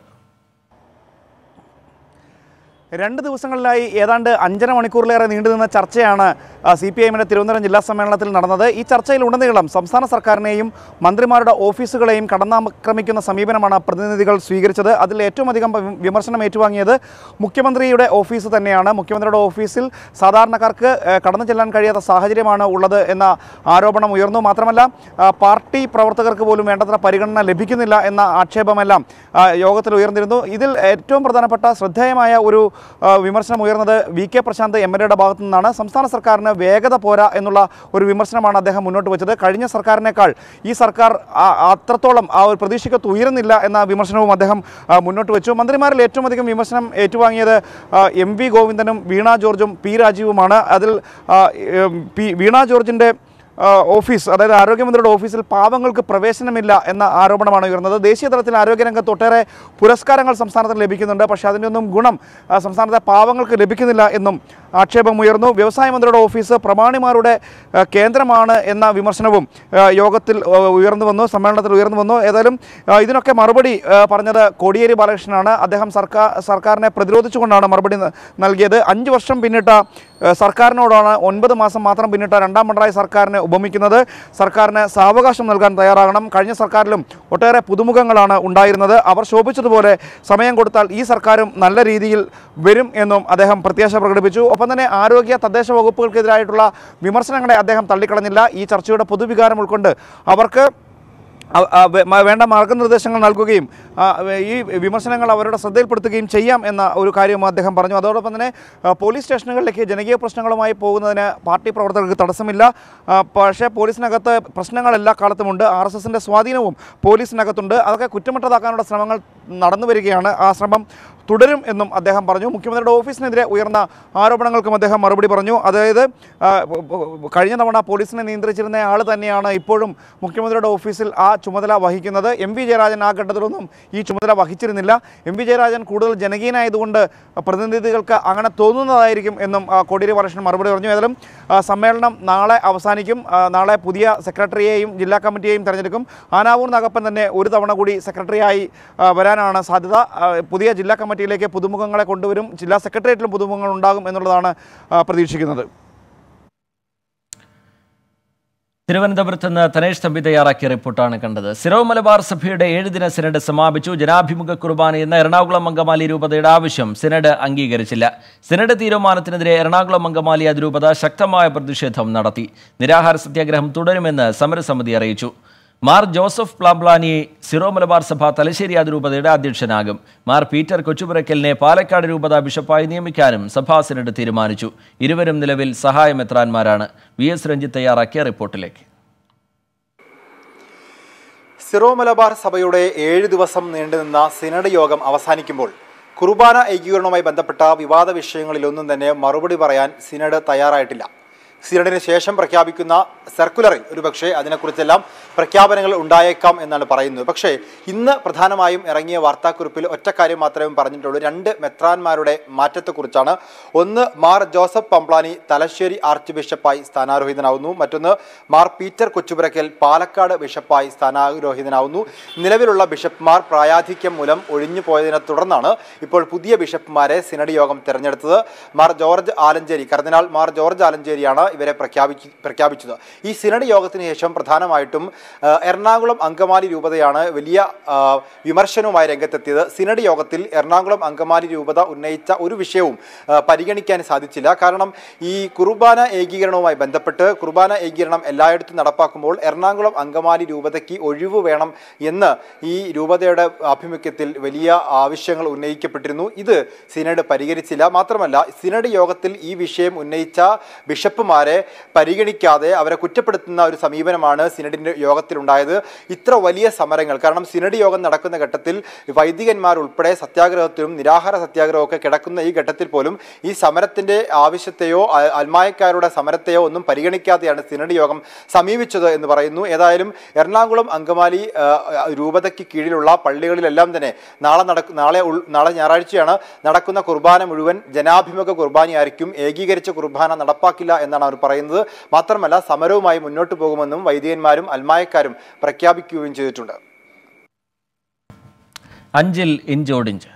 രണ്ട് ദിവസങ്ങളിലായി ഏതാണ്ട് അഞ്ചര മണിക്കൂറിലേറെ നീണ്ടുനിന്ന ചർച്ചയാണ് സി പി ഐഎമ്മിൻ്റെ തിരുവനന്തപുരം ജില്ലാ സമ്മേളനത്തിൽ നടന്നത് ഈ ചർച്ചയിൽ ഉടനീളം സംസ്ഥാന സർക്കാരിനെയും മന്ത്രിമാരുടെ ഓഫീസുകളെയും കടന്നാക്രമിക്കുന്ന സമീപനമാണ് പ്രതിനിധികൾ സ്വീകരിച്ചത് അതിൽ ഏറ്റവും അധികം വി- വിമർശനം ഏറ്റുവാങ്ങിയത് മുഖ്യമന്ത്രിയുടെ ഓഫീസ് തന്നെയാണ് മുഖ്യമന്ത്രിയുടെ ഓഫീസിൽ സാധാരണക്കാർക്ക് ഏഹ്, കടന്നു ചെല്ലാൻ കഴിയാത്ത സാഹചര്യമാണ് ഉള്ളത് എന്ന ആരോപണം ഉയർന്നു മാത്രമല്ല ആ, പാർട്ടി പ്രവർത്തകർക്ക് പോലും വേണ്ടത്ര പരിഗണന ലഭിക്കുന്നില്ല എന്ന ആക്ഷേപമെല്ലാം ആ, യോഗത്തിൽ ഉയർന്നിരുന്നു ഇതിൽ ഏറ്റവും പ്രധാനപ്പെട്ട ശ്രദ്ധേയമായ ഒരു ആ, വിമർശനം ഉയർന്നത് V K Prashanth M L എയുടെ ഭാഗത്തു നിന്നാണ് സംസ്ഥാന സർക്കാരിന് വേഗത പോരാ എന്നുള്ള ഒരു വിമർശനമാണ് അദ്ദേഹം മുന്നോട്ട് വെച്ചത് കഴിഞ്ഞ സർക്കാരിനേക്കാൾ ഈ സർക്കാർ ആ- അത്രത്തോളം ആ ഒരു പ്രതീക്ഷയ്ക്കത്ത് ഉയരുന്നില്ല എന്ന വിമർശനവും അദ്ദേഹം ആ, മുന്നോട്ട് വെച്ചു മന്ത്രിമാരിൽ ഏറ്റവും അധികം വിമർശനം ഏറ്റുവാങ്ങിയത് ആ, എം വി ഗോവിന്ദനും വീണ ജോർജും പി രാജീവുമാണ് അതിൽ ആ, എം, പി വീണ ജോർജിൻ്റെ ആ, ഓഫീസ് അതായത് ആരോഗ്യമന്ത്രിയുടെ ഓഫീസിൽ പാവങ്ങൾക്ക് പ്രവേശനമില്ല എന്ന ആരോപണമാണ് ഉയർന്നത് ദേശീയ തലത്തിൽ ആരോഗ്യരംഗത്ത് ഒട്ടേറെ പുരസ്കാരങ്ങൾ സംസ്ഥാനത്തിന് ലഭിക്കുന്നുണ്ട് പക്ഷേ അതിൻ്റെ ഒന്നും ഗുണം ആ, സംസ്ഥാനത്തെ പാവങ്ങൾക്ക് ലഭിക്കുന്നില്ല എന്നും ആക്ഷേപം ഉയർന്നു വ്യവസായ മന്ത്രിയുടെ ഓഫീസ് പ്രമാണിമാരുടെ ആ, കേന്ദ്രമാണ് എന്ന വിമർശനവും ആ, യോഗത്തിൽ ആ, ഉയർന്നു വന്നു സമ്മേളനത്തിൽ ഉയർന്നു വന്നു ഏതായാലും ആ, ഇതിനൊക്കെ മറുപടി ആ, പറഞ്ഞത് കോടിയേരി ബാലകൃഷ്ണനാണ് അദ്ദേഹം സർക്കാർ സർക്കാരിനെ പ്രതിരോധിച്ചുകൊണ്ടാണ് മറുപടി ന- നൽകിയത് അഞ്ച് വർഷം പിന്നിട്ട ആ, സർക്കാരിനോടാണ് ഒൻപത് മാസം മാത്രം പിന്നിട്ട രണ്ടാം പിണറായി സർക്കാരിനെ ഉപമിക്കുന്നത് സർക്കാരിന് സാവകാശം നൽകാൻ തയ്യാറാകണം കഴിഞ്ഞ സർക്കാരിലും ഒട്ടേറെ പുതുമുഖങ്ങളാണ് ഉണ്ടായിരുന്നത് അവർ ശോഭിച്ചതുപോലെ സമയം കൊടുത്താൽ ഈ സർക്കാരും നല്ല രീതിയിൽ വരും എന്നും അദ്ദേഹം പ്രത്യാശ പ്രകടിപ്പിച്ചു ഒപ്പം തന്നെ ആരോഗ്യ തദ്ദേശ വകുപ്പുകൾക്കെതിരായിട്ടുള്ള വിമർശനങ്ങളെ അദ്ദേഹം തള്ളിക്കളഞ്ഞില്ല ഈ ചർച്ചയുടെ പൊതുവികാരം ഉൾക്കൊണ്ട് അവർക്ക് അവ- ആ വേ- മ- വേണ്ട മാർഗനിർദ്ദേശങ്ങൾ നൽകുകയും ആ, വേ- ഈ വിമർശനങ്ങൾ അവരുടെ ശ്രദ്ധയിൽപ്പെടുത്തുകയും ചെയ്യാം എന്ന ഒരു കാര്യവും അദ്ദേഹം പറഞ്ഞു അതോടൊപ്പം തന്നെ ആ, പോലീസ് സ്റ്റേഷനുകളിലേക്ക് ജനകീയ പ്രശ്നങ്ങളുമായി പോകുന്നതിന് പാർട്ടി പ്രവർത്തകർക്ക് തടസ്സമില്ല ആ, പക്ഷേ പോലീസിനകത്ത് പ്രശ്നങ്ങൾ എല്ലാ കാലത്തുമുണ്ട് ആർ എസ് എസിൻ്റെ സ്വാധീനവും പോലീസിനകത്തുണ്ട് അതൊക്കെ കുറ്റമറ്റതാക്കാനുള്ള ശ്രമങ്ങൾ നടന്നു വരികയാണ് ആ ശ്രമം തുടരും എന്നും അദ്ദേഹം പറഞ്ഞു മുഖ്യമന്ത്രിയുടെ ഓഫീസിനെതിരെ ഉയർന്ന ആരോപണങ്ങൾക്കും അദ്ദേഹം മറുപടി പറഞ്ഞു അതായത് ആ, പ- പ- കഴിഞ്ഞ തവണ പോലീസിനെ നിയന്ത്രിച്ചിരുന്ന ആൾ തന്നെയാണ് ഇപ്പോഴും മുഖ്യമന്ത്രിയുടെ ഓഫീസിൽ ആ ചുമതല വഹിക്കുന്നത് എം വി ജയരാജൻ ആ ഘട്ടത്തിലൊന്നും ഈ ചുമതല വഹിച്ചിരുന്നില്ല എം വി ജയരാജൻ കൂടുതൽ ജനകീയനായതുകൊണ്ട് പ്രതിനിധികൾക്ക് അങ്ങനെ തോന്നുന്നതായിരിക്കും എന്നും ആ, കോടിയേരി ബാലകൃഷ്ണൻ മറുപടി പറഞ്ഞു ഏതായാലും ആ, സമ്മേളനം നാളെ അവസാനിക്കും ആ, നാളെ പുതിയ സെക്രട്ടറിയെയും ജില്ലാ കമ്മിറ്റിയെയും തെരഞ്ഞെടുക്കും ആനാവൂർ നാഗപ്പൻ തന്നെ ഒരു തവണ കൂടി സെക്രട്ടറിയായി ആ, വരാനാണ് സാധ്യത ആ, പുതിയ ജില്ലാ കമ്മിറ്റിയിലേക്ക് പുതുമുഖങ്ങളെ കൊണ്ടുവരും ജില്ലാ സെക്രട്ടേറിയറ്റിലും പുതുമുഖങ്ങൾ ഉണ്ടാകും എന്നുള്ളതാണ് ആ, പ്രതീക്ഷിക്കുന്നത് തിരുവനന്തപുരത്ത് നിന്ന് തനേഷ് തമ്പി തയ്യാറാക്കിയ റിപ്പോർട്ടാണ് കണ്ടത് സിറോ മലബാർ സഭയുടെ ഏഴ് ദിന സിനഡ് സമാപിച്ചു ജനാഭിമുഖ കുർബാന എന്ന എറണാകുളം അങ്കമാലി രൂപതയുടെ ആവശ്യം സിനഡ് അംഗീകരിച്ചില്ല സിനഡ് തീരുമാനത്തിനെതിരെ എറണാകുളം അങ്കമാലി അതിരൂപത ശക്തമായ പ്രതിഷേധം നടത്തി നിരാഹാര സത്യാഗ്രഹം തുടരുമെന്ന് സമരസമിതി അറിയിച്ചു മാർ ജോസഫ് പ്ലാബ്ലാനി സിറോ മലബാർ സഭ തലശ്ശേരി അതിരൂപതയുടെ അധ്യക്ഷനാകും മാർ പീറ്റർ കൊച്ചുപുരക്കലിനെ പാലക്കാട് രൂപത ബിഷപ്പായി നിയമിക്കാനും സഭാ സിനഡ് തീരുമാനിച്ചു ഇരുവരും നിലവിൽ സഹായമെത്രാന്മാരാണ് വി എസ് രഞ്ജിത്ത് തയ്യാറാക്കിയ റിപ്പോർട്ടിലേക്ക് സിറോ മലബാർ സഭയുടെ ഏഴ് ദിവസം നീണ്ടുനിന്ന സിനഡ് യോഗം അവസാനിക്കുമ്പോൾ കുർബാന ഏകീകരണവുമായി ബന്ധപ്പെട്ട വിവാദ വിഷയങ്ങളിലൊന്നും തന്നെ മറുപടി പറയാൻ സിനഡ് തയ്യാറായിട്ടില്ല സിനഡിന് ശേഷം പ്രഖ്യാപിക്കുന്ന സർക്കുലറിൽ ഒരുപക്ഷെ അതിനെക്കുറിച്ചെല്ലാം പ്രഖ്യാപനങ്ങൾ ഉണ്ടായേക്കാം എന്നാണ് പറയുന്നത് പക്ഷേ ഇന്ന് പ്രധാനമായും ഇറങ്ങിയ വാർത്താക്കുറിപ്പിൽ ഒറ്റ കാര്യം മാത്രമേ പറഞ്ഞിട്ടുള്ളൂ രണ്ട് മെത്രാന്മാരുടെ മാറ്റത്തെക്കുറിച്ചാണ് ഒന്ന് മാർ ജോസഫ് പംപ്ലാനി തലശ്ശേരി ആർച്ച് ബിഷപ്പായി സ്ഥാനാരോഹിതനാവുന്നു മറ്റൊന്ന് മാർ പീറ്റർ കൊച്ചുപുരക്കൽ പാലക്കാട് ബിഷപ്പായി സ്ഥാനാരോഹിതനാവുന്നു നിലവിലുള്ള ബിഷപ്പ്മാർ പ്രായാധിക്യം മൂലം ഒഴിഞ്ഞു പോയതിനെ തുടർന്നാണ് ഇപ്പോൾ പുതിയ ബിഷപ്പ്മാരെ സിനഡ് യോഗം തെരഞ്ഞെടുത്തത് മാർ ജോർജ് ആലഞ്ചേരി കർദിനാൾ മാർ ജോർജ് ആലഞ്ചേരിയാണ് ഇവരെ പ്രഖ്യാപിച്ച് പ്രഖ്യാപിച്ചത് ഈ സിനഡ് യോഗത്തിന് ശേഷം പ്രധാനമായിട്ടും ആ, എറണാകുളം അങ്കമാലി രൂപതയാണ് വലിയ ആ, വിമർശനവുമായി രംഗത്തെത്തിയത് സിനഡ് യോഗത്തിൽ എറണാകുളം അങ്കമാലി രൂപത ഉന്നയിച്ച ഒരു വിഷയവും ആ, പരിഗണിക്കാൻ സാധിച്ചില്ല കാരണം ഈ കുർബാന ഏകീകരണവുമായി ബന്ധപ്പെട്ട് കുർബാന ഏകീകരണം എല്ലായിടത്തും നടപ്പാക്കുമ്പോൾ എറണാകുളം അങ്കമാലി രൂപതയ്ക്ക് ഒഴിവ് വേണം എന്ന് ഈ രൂപതയുടെ ആഭിമുഖ്യത്തിൽ വലിയ ആവശ്യങ്ങൾ ഉന്നയിക്കപ്പെട്ടിരുന്നു ഇത് സിനഡ് പരിഹരിച്ചില്ല മാത്രമല്ല സിനഡ് യോഗത്തിൽ ഈ വിഷയം ഉന്നയിച്ച ബിഷപ്പുമാരെ പരിഗണിക്കാതെ അവരെ കുറ്റപ്പെടുത്തുന്ന ഒരു സമീപനമാണ് സിനഡിൻ്റെ യോഗത്തിലുണ്ടായത് ഇത്ര വലിയ സമരങ്ങൾ കാരണം സിനഡ് യോഗം നടക്കുന്ന ഘട്ടത്തിൽ വൈദികന്മാർ ഉൾപ്പെടെ സത്യാഗ്രഹത്തിലും നിരാഹാര സത്യാഗ്രഹമൊക്കെ കിടക്കുന്ന ഈ ഘട്ടത്തിൽ പോലും ഈ സമരത്തിൻ്റെ ആവശ്യത്തെയോ അ- അൽമായക്കാരുടെ സമരത്തെയോ ഒന്നും പരിഗണിക്കാതെയാണ് സിനഡ് യോഗം സമീപിച്ചത് എന്ന് പറയുന്നു ഏതായാലും എറണാകുളം അങ്കമാലി ആ, രൂപതയ്ക്ക് കീഴിലുള്ള പള്ളികളിലെല്ലാം തന്നെ നാളെ നടക്കു നാളെ ഉൾ നാളെ ഞായറാഴ്ചയാണ് നടക്കുന്ന കുർബാന മുഴുവൻ ജനാഭിമുഖ കുർബാനയായിരിക്കും ഏകീകരിച്ച കുർബാന നടപ്പാക്കില്ല എന്നാണ് അവർ പറയുന്നത് മാത്രമല്ല സമരവുമായി മുന്നോട്ട് പോകുമെന്നും വൈദികന്മാരും അൽമായക്കാരും പ്രഖ്യാപിക്കുകയും ചെയ്തിട്ടുണ്ട് അഞ്ചിൽ ഇഞ്ചോടിഞ്ച്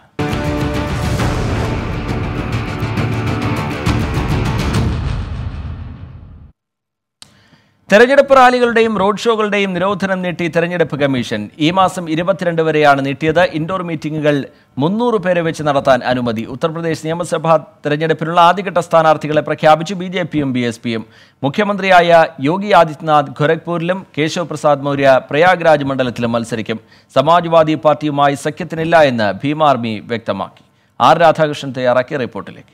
തെരഞ്ഞെടുപ്പ് റാലികളുടെയും റോഡ് ഷോകളുടെയും നിരോധനം നീട്ടി തെരഞ്ഞെടുപ്പ് കമ്മീഷൻ ഈ മാസം ഇരുപത്തിരണ്ട് വരെയാണ് നീട്ടിയത് ഇൻഡോർ മീറ്റിംഗുകൾ മുന്നൂറ് പേരെ വെച്ച് നടത്താൻ അനുമതി ഉത്തർപ്രദേശ് നിയമസഭാ തെരഞ്ഞെടുപ്പിനുള്ള ആദ്യഘട്ട സ്ഥാനാർത്ഥികളെ പ്രഖ്യാപിച്ചു ബി ജെ പിയും ബി എസ് പിയും മുഖ്യമന്ത്രിയായ യോഗി ആദിത്യനാഥ് ഖൊരഗ്പൂരിലും കേശവ് പ്രസാദ് മൗര്യ പ്രയാഗ്രാജ് മണ്ഡലത്തിലും മത്സരിക്കും സമാജ്വാദി പാർട്ടിയുമായി സഖ്യത്തിനില്ല എന്ന് ഭീം ആർമി വ്യക്തമാക്കി ആർ രാധാകൃഷ്ണൻ തയ്യാറാക്കിയ റിപ്പോർട്ടിലേക്ക്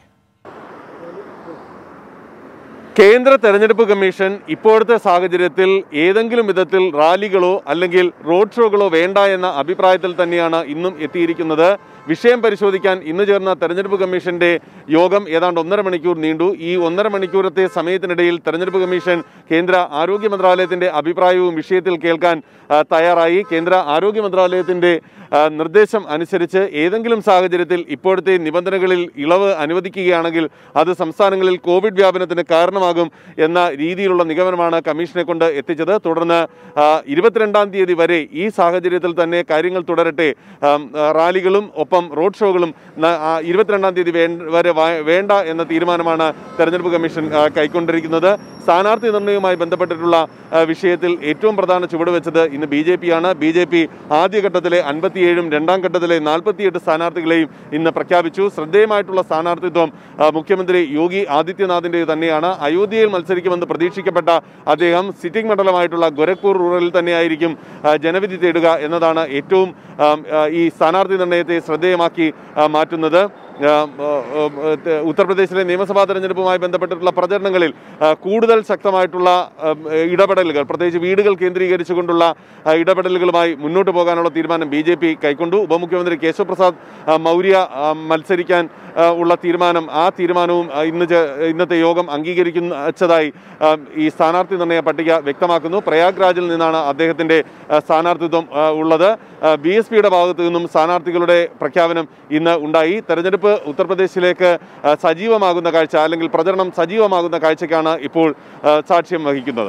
കേന്ദ്ര തെരഞ്ഞെടുപ്പ് കമ്മീഷൻ ഇപ്പോഴത്തെ സാഹചര്യത്തിൽ ഏതെങ്കിലും വിധത്തിൽ റാലികളോ അല്ലെങ്കിൽ റോഡ് ഷോകളോ വേണ്ട എന്ന അഭിപ്രായത്തിൽ തന്നെയാണ് ഇന്നും എത്തിയിരിക്കുന്നത് വിഷയം പരിശോധിക്കാൻ ഇന്ന് ചേർന്ന തെരഞ്ഞെടുപ്പ് കമ്മീഷന്റെ യോഗം ഏതാണ്ട് ഒന്നര മണിക്കൂർ നീണ്ടു ഈ ഒന്നര മണിക്കൂറത്തെ സമയത്തിനിടയിൽ തെരഞ്ഞെടുപ്പ് കമ്മീഷൻ കേന്ദ്ര ആരോഗ്യ മന്ത്രാലയത്തിന്റെ അഭിപ്രായവും വിഷയത്തിൽ കേൾക്കാൻ ആ, തയ്യാറായി കേന്ദ്ര ആരോഗ്യ മന്ത്രാലയത്തിന്റെ ആ, നിർദ്ദേശം അനുസരിച്ച് ഏതെങ്കിലും സാഹചര്യത്തിൽ ഇപ്പോഴത്തെ നിബന്ധനകളിൽ ഇളവ് അനുവദിക്കുകയാണെങ്കിൽ അത് സംസ്ഥാനങ്ങളിൽ കോവിഡ് വ്യാപനത്തിന് കാരണമാകും എന്ന രീതിയിലുള്ള നിഗമനമാണ് കമ്മീഷനെ കൊണ്ട് എത്തിച്ചത് തുടർന്ന് ആ, ഇരുപത്തിരണ്ടാം തീയതി വരെ ഈ സാഹചര്യത്തിൽ തന്നെ കാര്യങ്ങൾ തുടരട്ടെ ആം, ആ, റാലികളും ഒപ്പം റോഡ് ഷോകളും ന- ആ, ഇരുപത്തിരണ്ടാം തീയതി വേ- വരെ വാ- വേണ്ട എന്ന തീരുമാനമാണ് തെരഞ്ഞെടുപ്പ് കമ്മീഷൻ ആ, കൈക്കൊണ്ടിരിക്കുന്നത് സ്ഥാനാർത്ഥി നിർണ്ണയവുമായി ബന്ധപ്പെട്ടിട്ടുള്ള ആ, വിഷയത്തിൽ ഏറ്റവും പ്രധാന ചുവട് വെച്ചത് ഇന്ന് ബി ജെ പി ആണ് ബി ജെ പി ആദ്യഘട്ടത്തിലെ അൻപത്തിയേഴും രണ്ടാം ഘട്ടത്തിലെ നാൽപ്പത്തിയെട്ട് സ്ഥാനാർത്ഥികളെയും ഇന്ന് പ്രഖ്യാപിച്ചു ശ്രദ്ധേയമായിട്ടുള്ള സ്ഥാനാർത്ഥിത്വം ആ, മുഖ്യമന്ത്രി യോഗി ആദിത്യനാഥിന്റെ തന്നെയാണ് അയോധ്യയിൽ മത്സരിക്കുമെന്ന് പ്രതീക്ഷിക്കപ്പെട്ട അദ്ദേഹം സിറ്റിംഗ് മണ്ഡലമായിട്ടുള്ള ഗോരഖ്പൂർ റൂറലിൽ തന്നെയായിരിക്കും ആ, ജനവിധി തേടുക എന്നതാണ് ഏറ്റവും ആ, ആ, ഈ സ്ഥാനാർത്ഥി നിർണയത്തെ ശ്രദ്ധേയമാക്കി ആ, മാറ്റുന്നത് ആ, ആ, ആ, ത- ഉത്തർപ്രദേശിലെ നിയമസഭാ തെരഞ്ഞെടുപ്പുമായി ബന്ധപ്പെട്ടിട്ടുള്ള പ്രചരണങ്ങളിൽ ആ, കൂടുതൽ ശക്തമായിട്ടുള്ള ആ, ഇടപെടലുകൾ പ്രത്യേകിച്ച് വീടുകൾ കേന്ദ്രീകരിച്ചുകൊണ്ടുള്ള ആ, ഇടപെടലുകളുമായി മുന്നോട്ട് പോകാനുള്ള തീരുമാനം ബി ജെ പി കൈക്കൊണ്ടു ഉപമുഖ്യമന്ത്രി കേശവ് പ്രസാദ് ആ, മൗര്യ ആ, മത്സരിക്കാൻ ആ, ഉള്ള തീരുമാനം ആ തീരുമാനവും ആ, ഇന്ന് ചെ- ഇന്നത്തെ യോഗം അംഗീകരിക്കുന്നതായി ആ, ഈ സ്ഥാനാർത്ഥി നിർണയ പട്ടിക വ്യക്തമാക്കുന്നു പ്രയാഗ്രാജിൽ നിന്നാണ് അദ്ദേഹത്തിന്റെ ആ, സ്ഥാനാർത്ഥിത്വം ആ, ഉള്ളത് ബി എസ് പിയുടെ ഭാഗത്തു നിന്നും സ്ഥാനാർത്ഥികളുടെ പ്രഖ്യാപനം ഇന്ന് ഉണ്ടായി തെരഞ്ഞെടുപ്പ് ഉത്തർപ്രദേശിലേക്ക് ആ, സജീവമാകുന്ന കാഴ്ച അല്ലെങ്കിൽ പ്രചരണം സജീവമാകുന്ന കാഴ്ചയ്ക്കാണ് ഇപ്പോൾ ആ, സാക്ഷ്യം വഹിക്കുന്നത്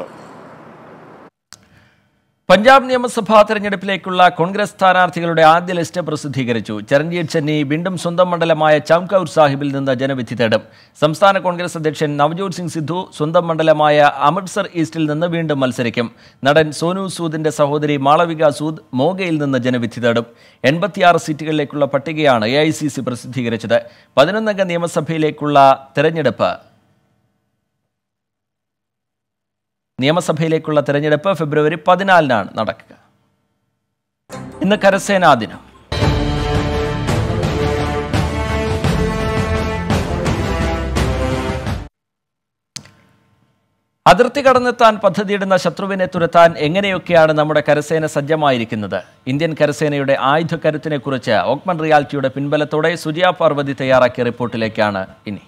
പഞ്ചാബ് നിയമസഭാ തെരഞ്ഞെടുപ്പിലേക്കുള്ള കോൺഗ്രസ് സ്ഥാനാർത്ഥികളുടെ ആദ്യ ലിസ്റ്റ് പ്രസിദ്ധീകരിച്ചു ചരൺജീത് ചെന്നി വീണ്ടും സ്വന്തം മണ്ഡലമായ ചംകൌർ സാഹിബിൽ നിന്ന് ജനവിധി തേടും സംസ്ഥാന കോൺഗ്രസ് അധ്യക്ഷൻ നവജോത് സിംഗ് സിദ്ധു സ്വന്തം മണ്ഡലമായ അമൃത്സർ ഈസ്റ്റിൽ നിന്ന് വീണ്ടും മത്സരിക്കും നടൻ സോനു സൂദിന്റെ സഹോദരി മാളവിക സൂദ് മോഗയിൽ നിന്ന് ജനവിധി തേടും എൺപത്തിയാറ് സീറ്റുകളിലേക്കുള്ള പട്ടികയാണ് എ ഐ സി സി പ്രസിദ്ധീകരിച്ചത് പതിനൊന്നംഗ നിയമസഭയിലേക്കുള്ള തെരഞ്ഞെടുപ്പ് നിയമസഭയിലേക്കുള്ള തെരഞ്ഞെടുപ്പ് ഫെബ്രുവരി പതിനാലിനാണ് നടക്കുക ഇന്ന് കരസേനാ ദിനം അതിർത്തി കടന്നെത്താൻ പദ്ധതിയിടുന്ന ശത്രുവിനെ തുരത്താൻ എങ്ങനെയൊക്കെയാണ് നമ്മുടെ കരസേന സജ്ജമായിരിക്കുന്നത് ഇന്ത്യൻ കരസേനയുടെ ആയുധക്കരുത്തിനെക്കുറിച്ച് ഓക്മൻ റിയാലിറ്റിയുടെ പിൻബലത്തോടെ സുജിയ പാർവതി തയ്യാറാക്കിയ റിപ്പോർട്ടിലേക്കാണ് ഇനി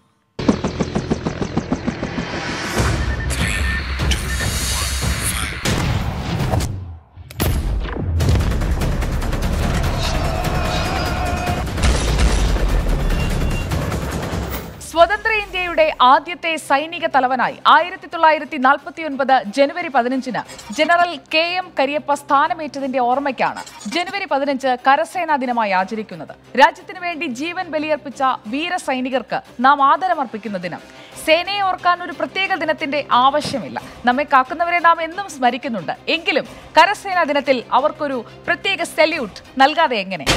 സ്വതന്ത്ര ഇന്ത്യയുടെ ആദ്യത്തെ സൈനിക തലവനായി ആയിരത്തി തൊള്ളായിരത്തി നാൽപ്പത്തി ഒൻപത് ജനുവരി പതിനഞ്ചിന് ജനറൽ കെ എം കരിയപ്പ സ്ഥാനമേറ്റതിന്റെ ഓർമ്മയ്ക്കാണ് ജനുവരി പതിനഞ്ച് കരസേനാ ദിനമായി ആചരിക്കുന്നത് രാജ്യത്തിനു വേണ്ടി ജീവൻ ബലിയർപ്പിച്ച വീര സൈനികർക്ക് നാം ആദരമർപ്പിക്കുന്ന ദിനം സേനയെ ഓർക്കാൻ ഒരു പ്രത്യേക ദിനത്തിന്റെ ആവശ്യമില്ല നമ്മെ കാക്കുന്നവരെ നാം എന്നും സ്മരിക്കുന്നുണ്ട് എങ്കിലും കരസേനാ ദിനത്തിൽ അവർക്കൊരു പ്രത്യേക സെല്യൂട്ട് നൽകാതെ എങ്ങനെ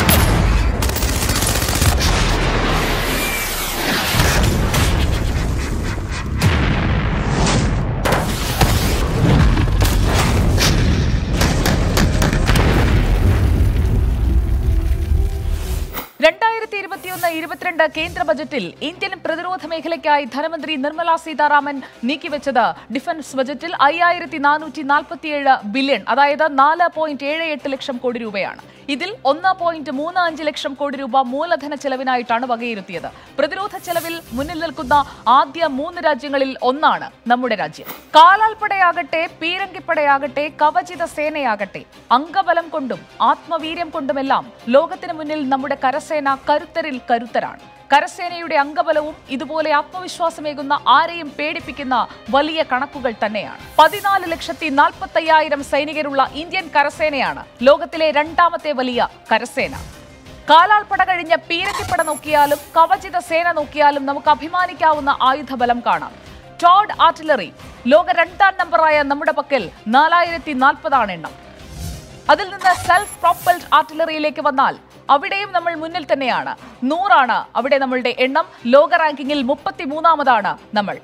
രണ്ടായിരത്തി ഇരുപത്തിയൊന്ന് ഇരുപത്തിരണ്ട് കേന്ദ്ര ബജറ്റിൽ ഇന്ത്യൻ പ്രതിരോധ മേഖലയ്ക്കായി ധനമന്ത്രി നിർമ്മല സീതാരാമൻ നീക്കിവെച്ചത് ഡിഫൻസ് ബജറ്റിൽ അയ്യായിരത്തി നാനൂറ്റി നാൽപ്പത്തിയേഴ് ബില്യൺ അതായത് നാല് പോയിന്റ് ഏഴ് എട്ട് ലക്ഷം കോടി രൂപയാണ് ഇതിൽ ഒന്ന് പോയിന്റ് മൂന്ന് അഞ്ച് ലക്ഷം കോടി രൂപ മൂലധന ചെലവിനായിട്ടാണ് വകയിരുത്തിയത് പ്രതിരോധ ചെലവിൽ മുന്നിൽ നിൽക്കുന്ന ആദ്യ മൂന്ന് രാജ്യങ്ങളിൽ ഒന്നാണ് നമ്മുടെ രാജ്യം കാലാൽപ്പടയാകട്ടെ പീരങ്കിപ്പടയാകട്ടെ കവചിത സേനയാകട്ടെ അംഗബലം കൊണ്ടും ആത്മവീര്യം കൊണ്ടുമെല്ലാം ലോകത്തിന് മുന്നിൽ നമ്മുടെ കരസേന കരുത്തരിൽ കരുത്തരാണ് കരസേനയുടെ അംഗബലവും ഇതുപോലെ ആത്മവിശ്വാസമേകുന്ന ആരെയും പേടിപ്പിക്കുന്ന വലിയ കണക്കുകൾ തന്നെയാണ് പതിനാല് ലക്ഷത്തി നാൽപ്പത്തയ്യായിരം സൈനികരുള്ള ഇന്ത്യൻ കരസേനയാണ് ലോകത്തിലെ രണ്ടാമത്തെ വലിയ കരസേന കാലാൾപ്പട കഴിഞ്ഞ പീരക്കിപ്പട നോക്കിയാലും കവചിത സേന നോക്കിയാലും നമുക്ക് അഭിമാനിക്കാവുന്ന ആയുധബലം കാണാം ടോഡ് ആർട്ടിലറി ലോക രണ്ടാം നമ്പറായ നമ്മുടെ പക്കൽ നാലായിരത്തി നാൽപ്പതാണ് എണ്ണം അതിൽ നിന്ന് സെൽഫ് പ്രൊപ്പൽഡ് ആർട്ടിലറിയിലേക്ക് വന്നാൽ അവിടെയും നമ്മൾ മുന്നിൽ തന്നെയാണ് നൂറാണ് അവിടെ നമ്മളുടെ എണ്ണം ലോക റാങ്കിങ്ങിൽ മുപ്പത്തി മൂന്നാമതാണ് നമ്മൾ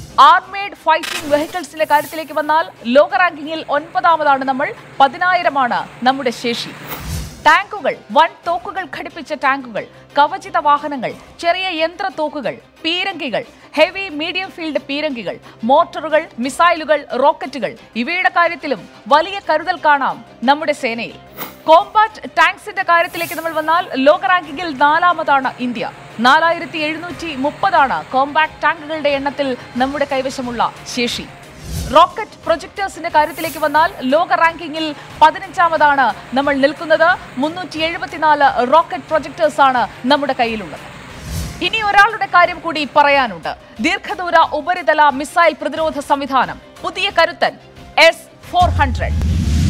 ആർമേഡ് ഫൈറ്റിംഗ് വെഹിക്കിൾസിന്റെ കാര്യത്തിലേക്ക് വന്നാൽ ലോക റാങ്കിങ്ങിൽ ഒൻപതാമതാണ് നമ്മൾ പതിനായിരമാണ് നമ്മുടെ ശേഷി ടാങ്കുകൾ വൻ തോക്കുകൾ ഘടിപ്പിച്ച ടാങ്കുകൾ കവചിത വാഹനങ്ങൾ ചെറിയ യന്ത്ര തോക്കുകൾ പീരങ്കികൾ ഹെവി മീഡിയം ഫീൽഡ് പീരങ്കികൾ മോട്ടോറുകൾ മിസൈലുകൾ റോക്കറ്റുകൾ ഇവയുടെ കാര്യത്തിലും വലിയ കരുതൽ കാണാം നമ്മുടെ സേനയിൽ കോമ്പാറ്റ് ടാങ്ക്സിന്റെ കാര്യത്തിലേക്ക് നമ്മൾ വന്നാൽ ലോക റാങ്കിങ്ങിൽ നാലാമതാണ് ഇന്ത്യ നാലായിരത്തി എഴുന്നൂറ്റി മുപ്പതാണ് കോമ്പാക്ട് ടാങ്കുകളുടെ എണ്ണത്തിൽ നമ്മുടെ കൈവശമുള്ള ശേഷി റോക്കറ്റ് പ്രൊജക്ടേഴ്സിന്റെ കാര്യത്തിലേക്ക് വന്നാൽ ലോക റാങ്കിങ്ങിൽ പതിനഞ്ചാമതാണ് നമ്മൾ നിൽക്കുന്നത് മുന്നൂറ്റി എഴുപത്തിനാല് റോക്കറ്റ് പ്രൊജക്ടേഴ്സ് ആണ് നമ്മുടെ കയ്യിലുള്ളത് ഇനി ഒരാളുടെ കാര്യം കൂടി പറയാനുണ്ട് ദീർഘദൂര ഉപരിതല മിസൈൽ പ്രതിരോധ സംവിധാനം പുതിയ കരുത്തൻ എസ് ഫോർ ഹൺഡ്രഡ്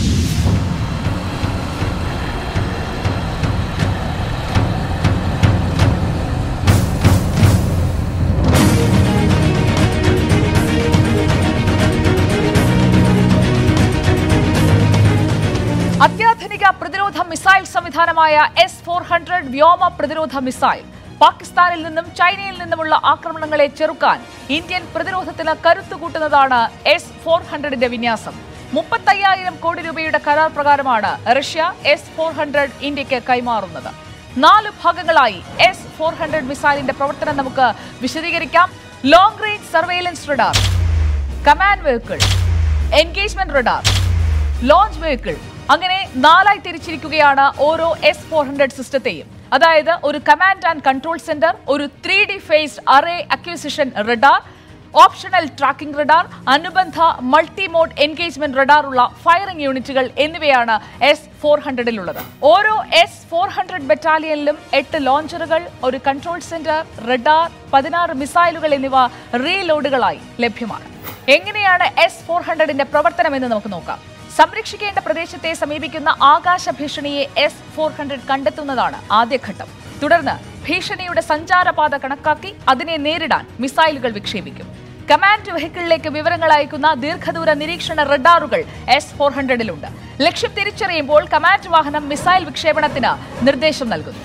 അത്യാധുനിക പ്രതിരോധ മിസൈൽ സംവിധാനമായ എസ് ഫോർ ഹൺഡ്രഡ് വ്യോമ പ്രതിരോധ മിസൈൽ പാകിസ്ഥാനിൽ നിന്നും ചൈനയിൽ നിന്നുമുള്ള ആക്രമണങ്ങളെ ചെറുക്കാൻ ഇന്ത്യൻ പ്രതിരോധത്തിന് കരുത്തുകൂട്ടുന്നതാണ് എസ് ഫോർ ഹൺഡ്രഡിന്റെ വിന്യാസം മുപ്പത്തയ്യായിരം കോടി രൂപയുടെ കരാർ പ്രകാരമാണ് റഷ്യ എസ് ഫോർ ഹൺഡ്രഡ് ഇന്ത്യക്ക് കൈമാറുന്നത് നാല് ഭാഗങ്ങളായി എസ് ഫോർ ഹൺഡ്രഡ് മിസൈലിന്റെ പ്രവർത്തനം നമുക്ക് വിശദീകരിക്കാം long range surveillance radar command vehicle engagement radar launch vehicle അങ്ങനെ നാലായി തിരിച്ചിരിക്കുകയാണ് ഓരോ എസ് ഫോർ ഹൺഡ്രഡ് സിസ്റ്റത്തെയും അതായത് ഒരു കമാൻഡ് ആൻഡ് കൺട്രോൾ സെന്റർ ഒരു three D phased array acquisition radar optional tracking radar അനുബന്ധ മൾട്ടി മോഡ് എൻഗേജ്മെന്റ് റഡാർ ഉള്ള ഫയറിംഗ് യൂണിറ്റുകൾ എന്നിവയാണ് എസ് ഫോർ ഹൺഡ്രഡിലുള്ളത് ഓരോ എസ് ഫോർ ഹൺഡ്രഡ് ബറ്റാലിയനിലും എട്ട് ലോഞ്ചറുകൾ ഒരു കൺട്രോൾ സെന്റർ റഡാർ പതിനാറ് മിസൈലുകൾ എന്നിവ റീലോഡുകളായി ലഭ്യമാണ് എങ്ങനെയാണ് എസ് ഫോർ ഹൺഡ്രഡിന്റെ പ്രവർത്തനം എന്ന് നമുക്ക് നോക്കാം സംരക്ഷിക്കേണ്ട പ്രദേശത്തെ സമീപിക്കുന്ന ആകാശ ഭീഷണിയെ എസ് ഫോർ ഹൺഡ്രഡ് കണ്ടെത്തുന്നതാണ് ആദ്യഘട്ടം തുടർന്ന് ഭീഷണിയുടെ സഞ്ചാരപാത കണക്കാക്കി അതിനെ നേരിടാൻ മിസൈലുകൾ വിക്ഷേപിക്കും കമാൻഡ് വെഹിക്കിളിലേക്ക് വിവരങ്ങൾ അയക്കുന്ന ദീർഘദൂര നിരീക്ഷണ റഡാറുകൾ എസ് ഫോർ ഹൺഡ്രഡിലുണ്ട് ലക്ഷ്യം തിരിച്ചറിയുമ്പോൾ കമാൻഡ് വാഹനം മിസൈൽ വിക്ഷേപണത്തിന് നിർദ്ദേശം നൽകുന്നു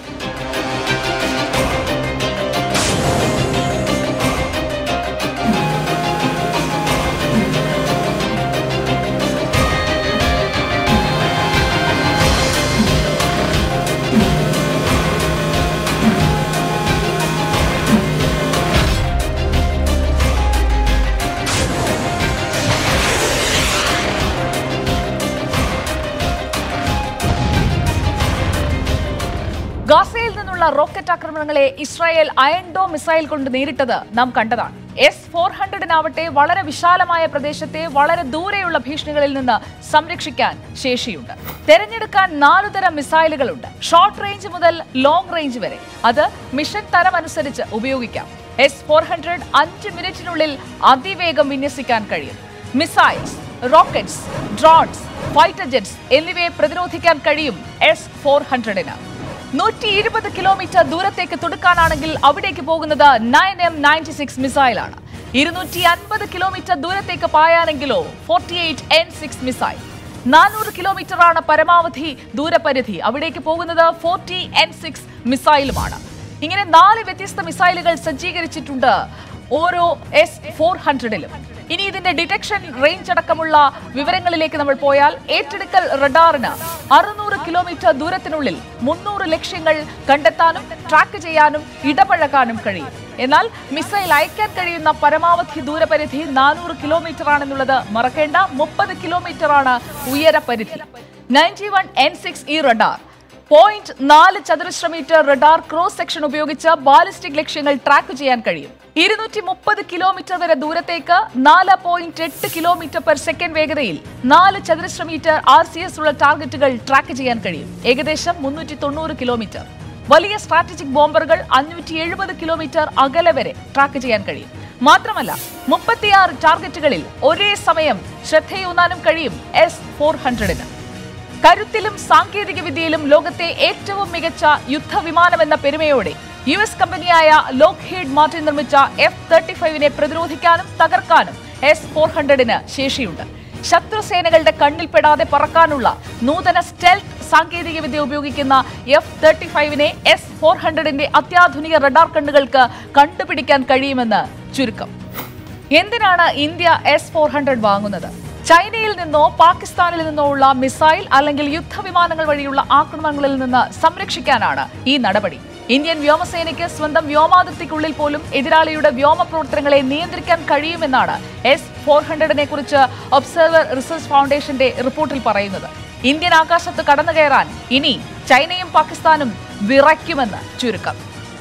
ഗാസയിൽ നിന്നുള്ള റോക്കറ്റ് ആക്രമണങ്ങളെ ഇസ്രായേൽ അയൺഡോ മിസൈൽ കൊണ്ട് നേരിട്ടത് നാം കണ്ടതാണ് എസ് ഫോർ ഹൺഡ്രഡിനാവട്ടെ വളരെ വിശാലമായ പ്രദേശത്തെ വളരെ ദൂരെയുള്ള ഭീഷണികളിൽ നിന്ന് സംരക്ഷിക്കാൻ ശേഷിയുണ്ട് തെരഞ്ഞെടുക്കാൻ നാലുതരം മിസൈലുകളുണ്ട് ഷോർട്ട് റേഞ്ച് മുതൽ ലോങ് റേഞ്ച് വരെ അത് മിഷൻ തരം അനുസരിച്ച് ഉപയോഗിക്കാം എസ് ഫോർ ഹൺഡ്രഡ് അഞ്ച് മിനിറ്റിനുള്ളിൽ അതിവേഗം വിന്യസിക്കാൻ കഴിയും missiles rockets drones fighter jets എന്നിവയെ പ്രതിരോധിക്കാൻ കഴിയും എസ് ഫോർ ഹൺഡ്രഡിന് നൂറ്റി ഇരുപത് കിലോമീറ്റർ ദൂരത്തേക്ക് തുടുക്കാനാണെങ്കിൽ അവിടേക്ക് പോകുന്നത് നയൻ എം നയൻറ്റി സിക്സ് മിസൈലാണ് ഇരുന്നൂറ്റി അൻപത് കിലോമീറ്റർ ദൂരത്തേക്ക് പായാനെങ്കിലോ ഫോർട്ടി എയ്റ്റ് എൻ സിക്സ് മിസൈൽ നാനൂറ് കിലോമീറ്ററാണ് പരമാവധി ദൂരപരിധി അവിടേക്ക് പോകുന്നത് ഫോർട്ടി എൻ സിക്സ് മിസൈലുമാണ് ഇങ്ങനെ നാല് വ്യത്യസ്ത മിസൈലുകൾ സജ്ജീകരിച്ചിട്ടുണ്ട് ഓരോ എസ് ഫോർ ഹൺഡ്രഡിലും ഇനി ഇതിന്റെ ഡിറ്റക്ഷൻ റേഞ്ച് അടക്കമുള്ള വിവരങ്ങളിലേക്ക് നമ്മൾ പോയാൽ ഏറ്റെടുക്കൽ റഡാറിന് അറുന്നൂറ് കിലോമീറ്റർ ദൂരത്തിനുള്ളിൽ മുന്നൂറ് ലക്ഷ്യങ്ങൾ കണ്ടെത്താനും ട്രാക്ക് ചെയ്യാനും ഇടപഴകാനും കഴിയും എന്നാൽ മിസൈൽ അയക്കാൻ കഴിയുന്ന പരമാവധി ദൂരപരിധി നാനൂറ് കിലോമീറ്റർ ആണെന്നുള്ളത് മറക്കേണ്ട മുപ്പത് കിലോമീറ്റർ ആണ് ഉയരപരിധി നയൻറ്റി വൺ എൻ സിക്സ് ഈ റഡാർ പോയിന്റ് നാല് ചതുരശ്ര മീറ്റർ റഡാർ ക്രോസ് സെക്ഷൻ ഉപയോഗിച്ച് ബാലിസ്റ്റിക് ലക്ഷ്യങ്ങൾ ട്രാക്ക് ചെയ്യാൻ കഴിയും ഇരുന്നൂറ്റി മുപ്പത് കിലോമീറ്റർ വരെ ദൂരത്തേക്ക് നാല് പോയിന്റ് എട്ട് കിലോമീറ്റർ പെർ സെക്കൻഡ് വേഗതയിൽ നാല് ചതുരശ്ര മീറ്റർ ആർ സി എസ് ഉള്ള ടാർഗറ്റുകൾ ട്രാക്ക് ചെയ്യാൻ കഴിയും ഏകദേശം മുന്നൂറ്റി തൊണ്ണൂറ് കിലോമീറ്റർ വലിയ സ്ട്രാറ്റജിക് ബോംബറുകൾ അഞ്ഞൂറ്റി എഴുപത് കിലോമീറ്റർ അകലെ വരെ ട്രാക്ക് ചെയ്യാൻ കഴിയും മാത്രമല്ല മുപ്പത്തിയാറ് ടാർഗറ്റുകളിൽ ഒരേ സമയം ശ്രദ്ധയൂന്നാനും കഴിയും എസ് ഫോർ ഹൺഡ്രഡിന് കരുത്തിലും സാങ്കേതിക വിദ്യയിലും ലോകത്തെ ഏറ്റവും മികച്ച യുദ്ധവിമാനമെന്ന പെരുമയോടെ യു എസ് കമ്പനിയായ ലോക്ക് ഹീഡ് മാർട്ടിൻ നിർമ്മിച്ച എഫ് തേർട്ടി ഫൈവിനെ പ്രതിരോധിക്കാനും തകർക്കാനും എസ് ഫോർ ഹൺഡ്രഡിന് ശേഷിയുണ്ട് ശത്രുസേനകളുടെ കണ്ണിൽപ്പെടാതെ പറക്കാനുള്ള നൂതന സ്റ്റെൽത്ത് സാങ്കേതിക വിദ്യ ഉപയോഗിക്കുന്ന എഫ് തേർട്ടി ഫൈവിനെ എസ് ഫോർ ഹൺഡ്രഡിന്റെ അത്യാധുനിക റഡാർ കണ്ണുകൾക്ക് കണ്ടുപിടിക്കാൻ കഴിയുമെന്ന് ചുരുക്കം എന്തിനാണ് ഇന്ത്യ എസ് ഫോർ ഹൺഡ്രഡ് വാങ്ങുന്നത് ചൈനയിൽ നിന്നോ പാകിസ്ഥാനിൽ നിന്നോ ഉള്ള മിസൈൽ അല്ലെങ്കിൽ യുദ്ധവിമാനങ്ങൾ വഴിയുള്ള ആക്രമണങ്ങളിൽ നിന്ന് സംരക്ഷിക്കാനാണ് ഈ നടപടി ഇന്ത്യൻ വ്യോമസേനയ്ക്ക് സ്വന്തം വ്യോമാതിർത്തിക്കുള്ളിൽ പോലും എതിരാളിയുടെ വ്യോമ പ്രവർത്തനങ്ങളെ നിയന്ത്രിക്കാൻ കഴിയുമെന്നാണ് എസ് ഫോർ ഹൺഡ്രഡിനെ കുറിച്ച് ഒബ്സർവർ റിസർച്ച് ഫൗണ്ടേഷന്റെ റിപ്പോർട്ടിൽ പറയുന്നത് ഇന്ത്യൻ ആകാശത്ത് കടന്നു കയറാൻ ഇനി ചൈനയും പാകിസ്ഥാനും വിറയ്ക്കുമെന്ന് ചുരുക്കം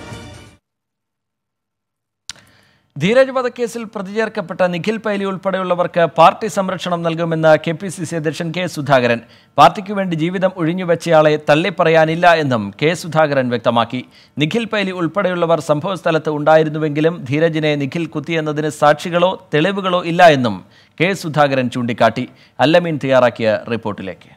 ധീരജ് വധക്കേസിൽ പ്രതിചേർക്കപ്പെട്ട നിഖിൽ പൈലി ഉൾപ്പെടെയുള്ളവർക്ക് പാർട്ടി സംരക്ഷണം നൽകുമെന്ന് കെ പി സി സി അധ്യക്ഷൻ കെ സുധാകരൻ പാർട്ടിക്ക് വേണ്ടി ജീവിതം ഒഴിഞ്ഞുവെച്ചയാളെ തള്ളിപ്പറയാനില്ല എന്നും കെ സുധാകരൻ വ്യക്തമാക്കി നിഖിൽ പൈലി ഉൾപ്പെടെയുള്ളവർ സംഭവസ്ഥലത്ത് ഉണ്ടായിരുന്നുവെങ്കിലും ധീരജിനെ നിഖിൽ കുത്തിയെന്നതിന് സാക്ഷികളോ തെളിവുകളോ ഇല്ല എന്നും കെ സുധാകരൻ ചൂണ്ടിക്കാട്ടി അല്ലമീൻ തയ്യാറാക്കിയ റിപ്പോർട്ടിലേക്ക്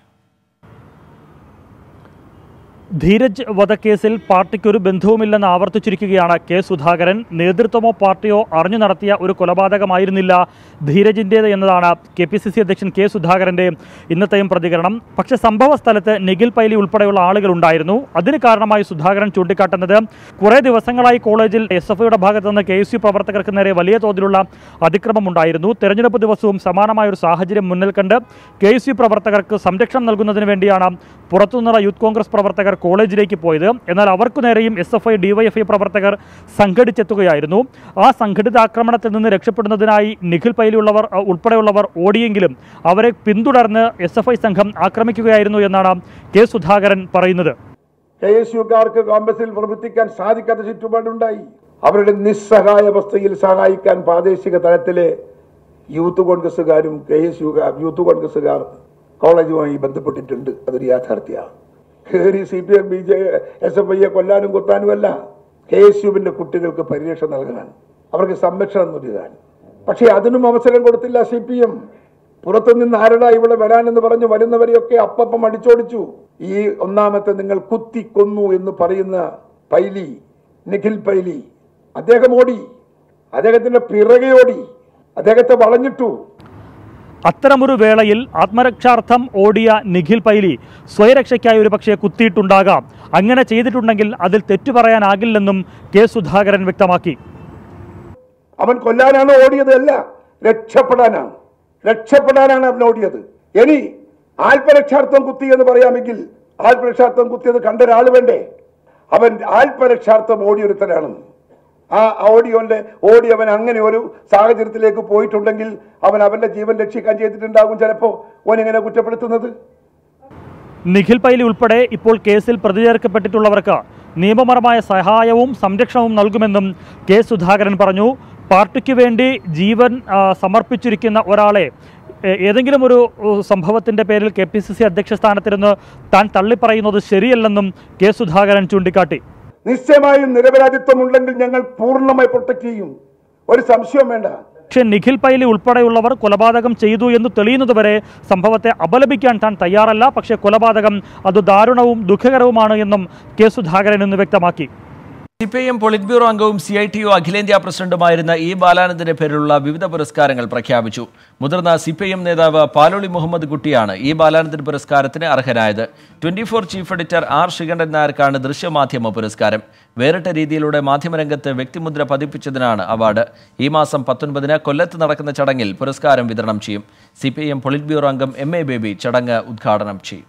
ധീരജ് വധക്കേസിൽ പാർട്ടിക്കൊരു ബന്ധവുമില്ലെന്ന് ആവർത്തിച്ചിരിക്കുകയാണ് കെ സുധാകരൻ നേതൃത്വമോ പാർട്ടിയോ അറിഞ്ഞു നടത്തിയ ഒരു കൊലപാതകമായിരുന്നില്ല ധീരജിൻ്റേത് എന്നതാണ് കെ പി സി സി അധ്യക്ഷൻ കെ സുധാകരൻ്റെ ഇന്നത്തെയും പ്രതികരണം പക്ഷേ സംഭവ സ്ഥലത്ത് നിഖിൽ പൈലി ഉൾപ്പെടെയുള്ള ആളുകൾ ഉണ്ടായിരുന്നു അതിന് കാരണമായി സുധാകരൻ ചൂണ്ടിക്കാട്ടുന്നത് കുറേ ദിവസങ്ങളായി കോളേജിൽ എസ് എഫ് ഐയുടെ ഭാഗത്തു നിന്ന് കെ എസ് യു പ്രവർത്തകർക്ക് നേരെ വലിയ തോതിലുള്ള അതിക്രമം ഉണ്ടായിരുന്നു തെരഞ്ഞെടുപ്പ് ദിവസവും സമാനമായ ഒരു സാഹചര്യം മുന്നിൽ കണ്ട് കെ എസ് യു പ്രവർത്തകർക്ക് സംരക്ഷണം നൽകുന്നതിന് വേണ്ടിയാണ് പുറത്തുനിന്നുള്ള യൂത്ത് കോൺഗ്രസ് പ്രവർത്തകർ കോളേജിലേക്ക് പോയത് എന്നാൽ അവർക്കു നേരെയും എസ് എഫ് ഐ ഡിവൈഎഫ്ഐ പ്രവർത്തകർ സംഘടിച്ചെത്തുകയായിരുന്നു ആ സംഘടിത ആക്രമണത്തിൽ നിന്ന് രക്ഷപ്പെടുന്നതിനായി നിഖിൽ പൈലിയുള്ളവർ അഹ്, ഉൾപ്പെടെയുള്ളവർ ഓടിയെങ്കിലും അവരെ പിന്തുടർന്ന് എസ് എഫ് ഐ സംഘം ആക്രമിക്കുകയായിരുന്നു എന്നാണ് കെ സുധാകരൻ പറയുന്നത് കെ എസ് യുക്കാർക്ക് കോൺഗ്രസിൽ പ്രവർത്തിക്കാൻ സാധിക്കാത്ത ചുറ്റുപാടുണ്ടായി അവരുടെ നിസ്സഹായ അവസ്ഥയിൽ സഹായിക്കാൻ പ്രാദേശിക തലത്തിലെ യൂത്ത് കോൺഗ്രസ്സുകാരും കെ എസ് യുകാർ യൂത്ത് കോൺഗ്രസ്സുകാർ കോളേജുമായി ബന്ധപ്പെട്ടിട്ടുണ്ട് അതൊരു യാഥാർത്ഥ്യമാണ് കയറി C P M B J S F ഐയെ കൊല്ലാനും കൊത്താനുമല്ല കെ എസ് യുവിന്റെ കുട്ടികൾക്ക് പരിരക്ഷ നൽകാൻ അവർക്ക് സംരക്ഷണം നൽകാൻ പക്ഷേ അതിനും അവസരം കൊടുത്തില്ല സി പി എം പുറത്തുനിന്ന് ആരടാ ഇവിടെ വരാനെന്ന് പറഞ്ഞു വരുന്നവരെയൊക്കെ അപ്പം അടിച്ചോടിച്ചു ഈ ഒന്നാമത്തെ നിങ്ങൾ കുത്തി കൊന്നു എന്ന് പറയുന്ന പൈലി നിഖിൽ പൈലി അദ്ദേഹം ഓടി അദ്ദേഹത്തിന്റെ പിറകെ ഓടി അദ്ദേഹത്തെ വളഞ്ഞിട്ടു അത്തരമൊരു വേളയിൽ ആത്മരക്ഷാർത്ഥം ഓടിയ നിഖിൽ പൈലി സ്വയരക്ഷയ്ക്കായി ഒരു പക്ഷേ കുത്തിയിട്ടുണ്ടാകാം അങ്ങനെ ചെയ്തിട്ടുണ്ടെങ്കിൽ അതിൽ തെറ്റു പറയാനാകില്ലെന്നും കെ സുധാകരൻ വ്യക്തമാക്കി അവൻ കൊല്ലാനാണ് ഓടിയത് അല്ല രക്ഷപ്പെടാനാണ് രക്ഷപ്പെടാനാണ് അവൻ ഓടിയത് ഇനി ആൽപ്പരക്ഷാർത്ഥം കുത്തി എന്ന് പറയാമെങ്കിൽ ആൽപ്പരക്ഷാർത്ഥം കുത്തിയത് കണ്ട ഒരാൾ വേണ്ടേ അവൻ ആൽപ്പരക്ഷാർത്ഥം ഓടിയൊരുത്തനാണ് ആ ഓടിയോന്റെ ഓടി അവൻ അങ്ങനെ ഒരു സാഹചര്യത്തിലേക്ക് പോയിട്ടുണ്ടെങ്കിൽ അവൻ അവന്റെ ജീവൻ രക്ഷിക്കാൻ ചെയ്തിട്ടുണ്ടാകും ചിലപ്പോ ഓൻ എങ്ങനെ കുറ്റപ്പെടുത്തുന്നത് നിഖിൽ പൈലി ഉൾപ്പെടെ ഇപ്പോൾ കേസിൽ പ്രതി ചേർക്കപ്പെട്ടിട്ടുള്ളവർക്ക് നിയമപരമായ സഹായവും സംരക്ഷണവും നൽകുമെന്നും കെ സുധാകരൻ പറഞ്ഞു പാർട്ടിക്ക് വേണ്ടി ജീവൻ ആ, സമർപ്പിച്ചിരിക്കുന്ന ഒരാളെ ഏ- ഏതെങ്കിലും ഒരു ഉ, സംഭവത്തിന്റെ പേരിൽ കെ പി സി സി അധ്യക്ഷ സ്ഥാനത്തിരുന്ന് താൻ തള്ളിപ്പറയുന്നത് ശരിയല്ലെന്നും കെ സുധാകരൻ ചൂണ്ടിക്കാട്ടി നിശ്ചയമായും നിരപരാധിത്വം ഉണ്ടെങ്കിൽ ഞങ്ങൾ പൂർണ്ണമായി പ്രൊട്ടക്ട് ചെയ്യും ഒരു സംശയവും വേണ്ട പക്ഷേ നിഖിൽ പൈലി ഉൾപ്പെടെയുള്ളവർ കൊലപാതകം ചെയ്തു എന്ന് തെളിയുന്നതുവരെ സംഭവത്തെ അപലപിക്കാൻ താൻ തയ്യാറല്ല പക്ഷേ കൊലപാതകം അത് ദാരുണവും ദുഃഖകരവുമാണ് എന്നും കെ സുധാകരൻ ഇന്ന് വ്യക്തമാക്കി C P I M polit bureau അംഗവും സി ഐ ടി യു അഖിലേന്ത്യാ പ്രസിഡന്റുമായിരുന്ന ഇ ബാലാനന്ദന്റെ പേരിലുള്ള വിവിധ പുരസ്കാരങ്ങൾ പ്രഖ്യാപിച്ചു മുതിർന്ന സി പി ഐ എം നേതാവ് പാലോളി മുഹമ്മദ് കുട്ടിയാണ് ഇ ബാലാനന്ദൻ പുരസ്കാരത്തിന് അർഹനായത് twenty four chief editor R Sreekandan നായർക്കാണ് ദൃശ്യമാധ്യമ പുരസ്കാരം വേറിട്ട രീതിയിലൂടെ മാധ്യമരംഗത്ത് വ്യക്തിമുദ്ര പതിപ്പിച്ചതിനാണ് അവാർഡ് ഈ മാസം പത്തൊൻപതിന് കൊല്ലത്ത് നടക്കുന്ന ചടങ്ങിൽ പുരസ്കാരം വിതരണം ചെയ്യും C P I M polit bureau അംഗം എം എ ബേബി ചടങ്ങ് ഉദ്ഘാടനം ചെയ്യും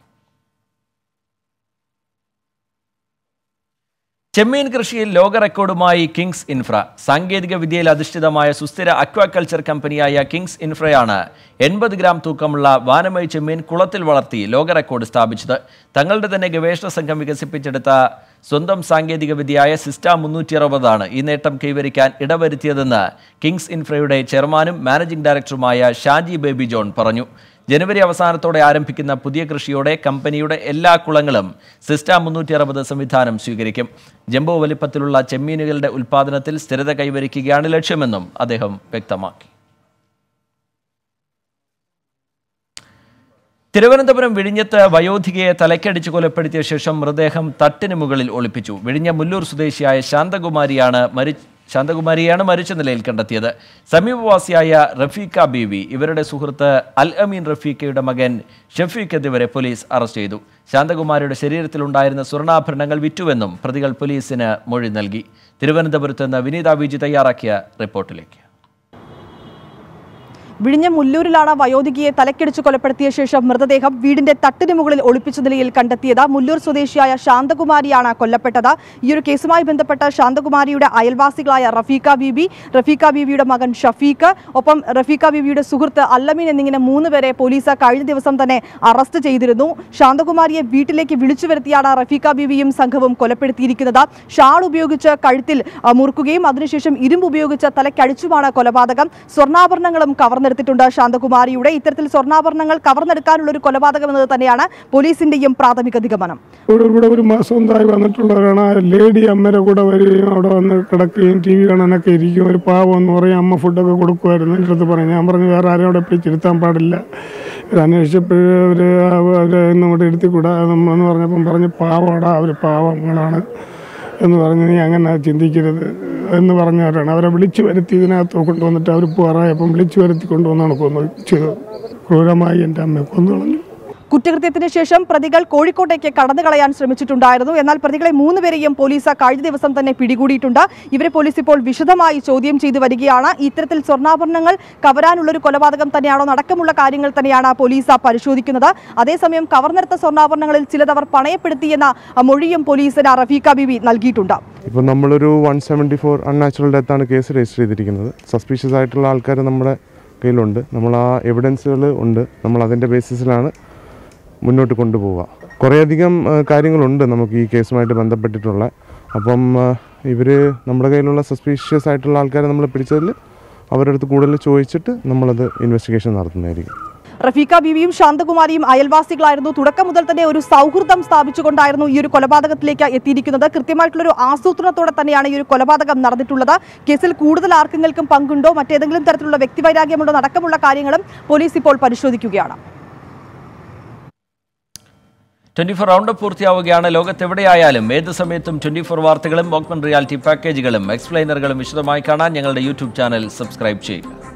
ചെമ്മീൻ കൃഷിയിൽ ലോക റെക്കോർഡുമായി കിങ്സ് ഇൻഫ്ര സാങ്കേതിക വിദ്യയിൽ അധിഷ്ഠിതമായ സുസ്ഥിര അക്വാകൾച്ചർ കമ്പനിയായ കിങ്സ് ഇൻഫ്രയാണ് എൺപത് ഗ്രാം തൂക്കമുള്ള വാനമൈ ചെമ്മീൻ കുളത്തിൽ വളർത്തി ലോക റെക്കോർഡ് സ്ഥാപിച്ചത് തങ്ങളുടെ തന്നെ ഗവേഷണ സംഘം വികസിപ്പിച്ചെടുത്ത സ്വന്തം സാങ്കേതിക വിദ്യയായ സിസ്റ്റ മുന്നൂറ്റി അറുപതാണ് ഈ നേട്ടം കൈവരിക്കാൻ ഇടവരുത്തിയതെന്ന് കിങ്സ് ഇൻഫ്രയുടെ ചെയർമാനും മാനേജിംഗ് ഡയറക്ടറുമായ ഷാജി ബേബി ജോൺ പറഞ്ഞു ജനുവരി അവസാനത്തോടെ ആരംഭിക്കുന്ന പുതിയ കൃഷിയോടെ കമ്പനിയുടെ എല്ലാ കുളങ്ങളും സിസ്റ്റ മുന്നൂറ്റി അറുപത് സംവിധാനം സ്വീകരിക്കും ജംബോ വലിപ്പത്തിലുള്ള ചെമ്മീനുകളുടെ ഉൽപ്പാദനത്തിൽ സ്ഥിരത കൈവരിക്കുകയാണ് ലക്ഷ്യമെന്നും അദ്ദേഹം വ്യക്തമാക്കി തിരുവനന്തപുരം വിഴിഞ്ഞത്ത് വയോധികയെ തലക്കടിച്ച് കൊലപ്പെടുത്തിയ ശേഷം മൃതദേഹം തട്ടിന് മുകളിൽ ഒളിപ്പിച്ചു വിഴിഞ്ഞ മുല്ലൂർ സ്വദേശിയായ ശാന്തകുമാരിയാണ് മരി ശാന്തകുമാരിയാണ് മരിച്ച നിലയിൽ കണ്ടെത്തിയത് സമീപവാസിയായ റഫീഖ ബീവി ഇവരുടെ സുഹൃത്ത് അൽ അമീൻ റഫീഖയുടെ മകൻ ഷഫീഖ് എന്നിവരെ പോലീസ് അറസ്റ്റ് ചെയ്തു ശാന്തകുമാരിയുടെ ശരീരത്തിലുണ്ടായിരുന്ന സ്വർണ്ണാഭരണങ്ങൾ വിറ്റുവെന്നും പ്രതികൾ പോലീസിന് മൊഴി നൽകി തിരുവനന്തപുരത്ത് നിന്ന് വിനീത വിജി തയ്യാറാക്കിയ റിപ്പോർട്ടിലേക്ക് വിഴിഞ്ഞ മുല്ലൂരിലാണ് വയോധികയെ തലക്കടിച്ച് കൊലപ്പെടുത്തിയ ശേഷം മൃതദേഹം വീടിന്റെ തട്ടിന് മുകളിൽ ഒളിപ്പിച്ച നിലയിൽ കണ്ടെത്തിയത് മുല്ലൂർ സ്വദേശിയായ ശാന്തകുമാരിയാണ് കൊല്ലപ്പെട്ടത് ഈ ഒരു കേസുമായി ബന്ധപ്പെട്ട ശാന്തകുമാരിയുടെ അയൽവാസികളായ റഫീഖ ബീബി റഫീഖ ബീബിയുടെ മകൻ ഷഫീഖ് ഒപ്പം റഫീഖ ബീബിയുടെ സുഹൃത്ത് അല്ലമീൻ എന്നിങ്ങനെ മൂന്ന് പേരെ പോലീസ് കഴിഞ്ഞ ദിവസം തന്നെ അറസ്റ്റ് ചെയ്തിരുന്നു ശാന്തകുമാരിയെ വീട്ടിലേക്ക് വിളിച്ചു വരുത്തിയാണ് റഫീഖ ബീബിയും സംഘവും കൊലപ്പെടുത്തിയിരിക്കുന്നത് ഷാൾ ഉപയോഗിച്ച് കഴുത്തിൽ ആ, മുറുക്കുകയും അതിനുശേഷം ഇരുമ്പ് ഉപയോഗിച്ച് തലക്കടിച്ചുമാണ് കൊലപാതകം സ്വർണ്ണാഭരണങ്ങളും കവർന്നെടുത്തിട്ടുണ്ട് ശാന്തകുമാരിയുടെ ഇത്തരത്തിൽ സ്വർണ്ണാഭരണങ്ങൾ കവർന്നെടുക്കാനുള്ള ഒരു കൊലപാതകം എന്നത് തന്നെയാണ് പോലീസിന്റെയും പ്രാഥമിക നിഗമനം ഇവിടെ ഇവിടെ ഒരു മാസം ഒന്നായി വന്നിട്ടുള്ളവരാണ് ആ ലേഡി അമ്മയുടെ കൂടെ വരികയും അവിടെ വന്ന് കിടക്കുകയും ടി വി കാണാനൊക്കെ ഇരിക്കും ഒരു പാവം എന്ന് പറയും അമ്മ ഫുഡൊക്കെ കൊടുക്കുമായിരുന്നു എൻ്റെ അടുത്ത് പറഞ്ഞു ഞാൻ പറഞ്ഞു വേറെ ആരും അവിടെ പിടിച്ചിരുത്താൻ പാടില്ല ഇത് അന്വേഷിച്ചപ്പോൾ അവർ അവരെ ഇങ്ങോട്ട് ഇരുത്തിക്കൂടാ എന്ന് പറഞ്ഞപ്പം പറഞ്ഞ് പാവടാ അവർ പാവങ്ങളാണ് എന്ന് പറഞ്ഞ് നീ അങ്ങനെ ചിന്തിക്കരുത് എന്ന് പറഞ്ഞവരാണ് അവരെ വിളിച്ചു വരുത്തി ഇതിനകത്ത് കൊണ്ടുവന്നിട്ട് അവർ പോറായപ്പം വിളിച്ചു വരുത്തി കൊണ്ടുവന്നാണ് കൊന്നു ചെയ്തത് ക്രൂരമായി എൻ്റെ അമ്മയെ കൊന്നു കളഞ്ഞു കുറ്റകൃത്യത്തിന് ശേഷം പ്രതികൾ കോഴിക്കോട്ടേക്ക് കടന്നു കളയാൻ ശ്രമിച്ചിട്ടുണ്ടായിരുന്നു എന്നാൽ പ്രതികളെ മൂന്നുപേരെയും പോലീസ് കഴിഞ്ഞ ദിവസം തന്നെ പിടികൂടിയിട്ടുണ്ട് ഇവരെ പോലീസ് ഇപ്പോൾ വിശദമായി ചോദ്യം ചെയ്തു വരികയാണ് ഇത്തരത്തിൽ സ്വർണ്ണാഭരണങ്ങൾ കവരാനുള്ളൊരു കൊലപാതകം തന്നെയാണോ അടക്കമുള്ള കാര്യങ്ങൾ തന്നെയാണ് പോലീസ് പരിശോധിക്കുന്നത് അതേസമയം കവർന്നെടുത്ത സ്വർണ്ണാഭരണങ്ങളിൽ ചിലത് അവർ പണയപ്പെടുത്തിയെന്ന മൊഴിയും പോലീസിന് റഫീഖ ബിബി നൽകിയിട്ടുണ്ട് ഇപ്പോൾ നമ്മളൊരു വൺ സെവൻറ്റി ഫോർ അൺനാച്ചുറൽ ഡെത്താണ് കേസ് രജിസ്റ്റർ ചെയ്തിരിക്കുന്നത് സസ്പീഷ്യസ് ആയിട്ടുള്ള ആൾക്കാർ നമ്മുടെ കയ്യിലുണ്ട് നമ്മൾ ആ എവിഡൻസുകൾ ഉണ്ട് നമ്മൾ അതിൻ്റെ ബേസിസിലാണ് മുന്നോട്ട് കൊണ്ടുപോവുക കുറേയധികം ആ, കാര്യങ്ങളുണ്ട് നമുക്ക് ഈ കേസുമായിട്ട് ബന്ധപ്പെട്ടിട്ടുള്ള അപ്പം ഇവർ നമ്മുടെ കയ്യിലുള്ള സസ്പീഷ്യസ് ആയിട്ടുള്ള ആൾക്കാരെ നമ്മൾ പിടിച്ചതിൽ അവരുടെ അടുത്ത് കൂടുതൽ ചോദിച്ചിട്ട് നമ്മളത് ഇൻവെസ്റ്റിഗേഷൻ നടത്തുന്നതായിരിക്കും റഫീഖ ബീവിയും ശാന്തകുമാരിയും അയൽവാസികളായിരുന്നു തുടക്കം മുതൽ തന്നെ ഒരു സൗഹൃദം സ്ഥാപിച്ചുകൊണ്ടായിരുന്നു ഈ ഒരു കൊലപാതകത്തിലേക്ക് എത്തിയിരിക്കുന്നത് കൃത്യമായിട്ടുള്ള ഒരു ആസൂത്രണത്തോടെ തന്നെയാണ് ഈ ഒരു കൊലപാതകം നടന്നിട്ടുള്ളത് കേസിൽ കൂടുതൽ ആർക്കെങ്കിലും പങ്കുണ്ടോ മറ്റേതെങ്കിലും തരത്തിലുള്ള വ്യക്തിവൈരാഗ്യമുണ്ടോ അടക്കമുള്ള കാര്യങ്ങളും പോലീസ് ഇപ്പോൾ പരിശോധിക്കുകയാണ് ട്വന്റി ഫോർ റൗണ്ട് പൂർത്തിയാവുകയാണ് ലോകത്തെവിടെയായാലും ഏത് സമയത്തും ട്വന്റി ഫോർ വാർത്തകളും ഓഗ്മെന്റ് റിയാലിറ്റി പാക്കേജുകളും എക്സ്പ്ലെയിനറുകളും വിശദമായി കാണാൻ ഞങ്ങളുടെ യൂട്യൂബ് ചാനൽ സബ്സ്ക്രൈബ് ചെയ്യുക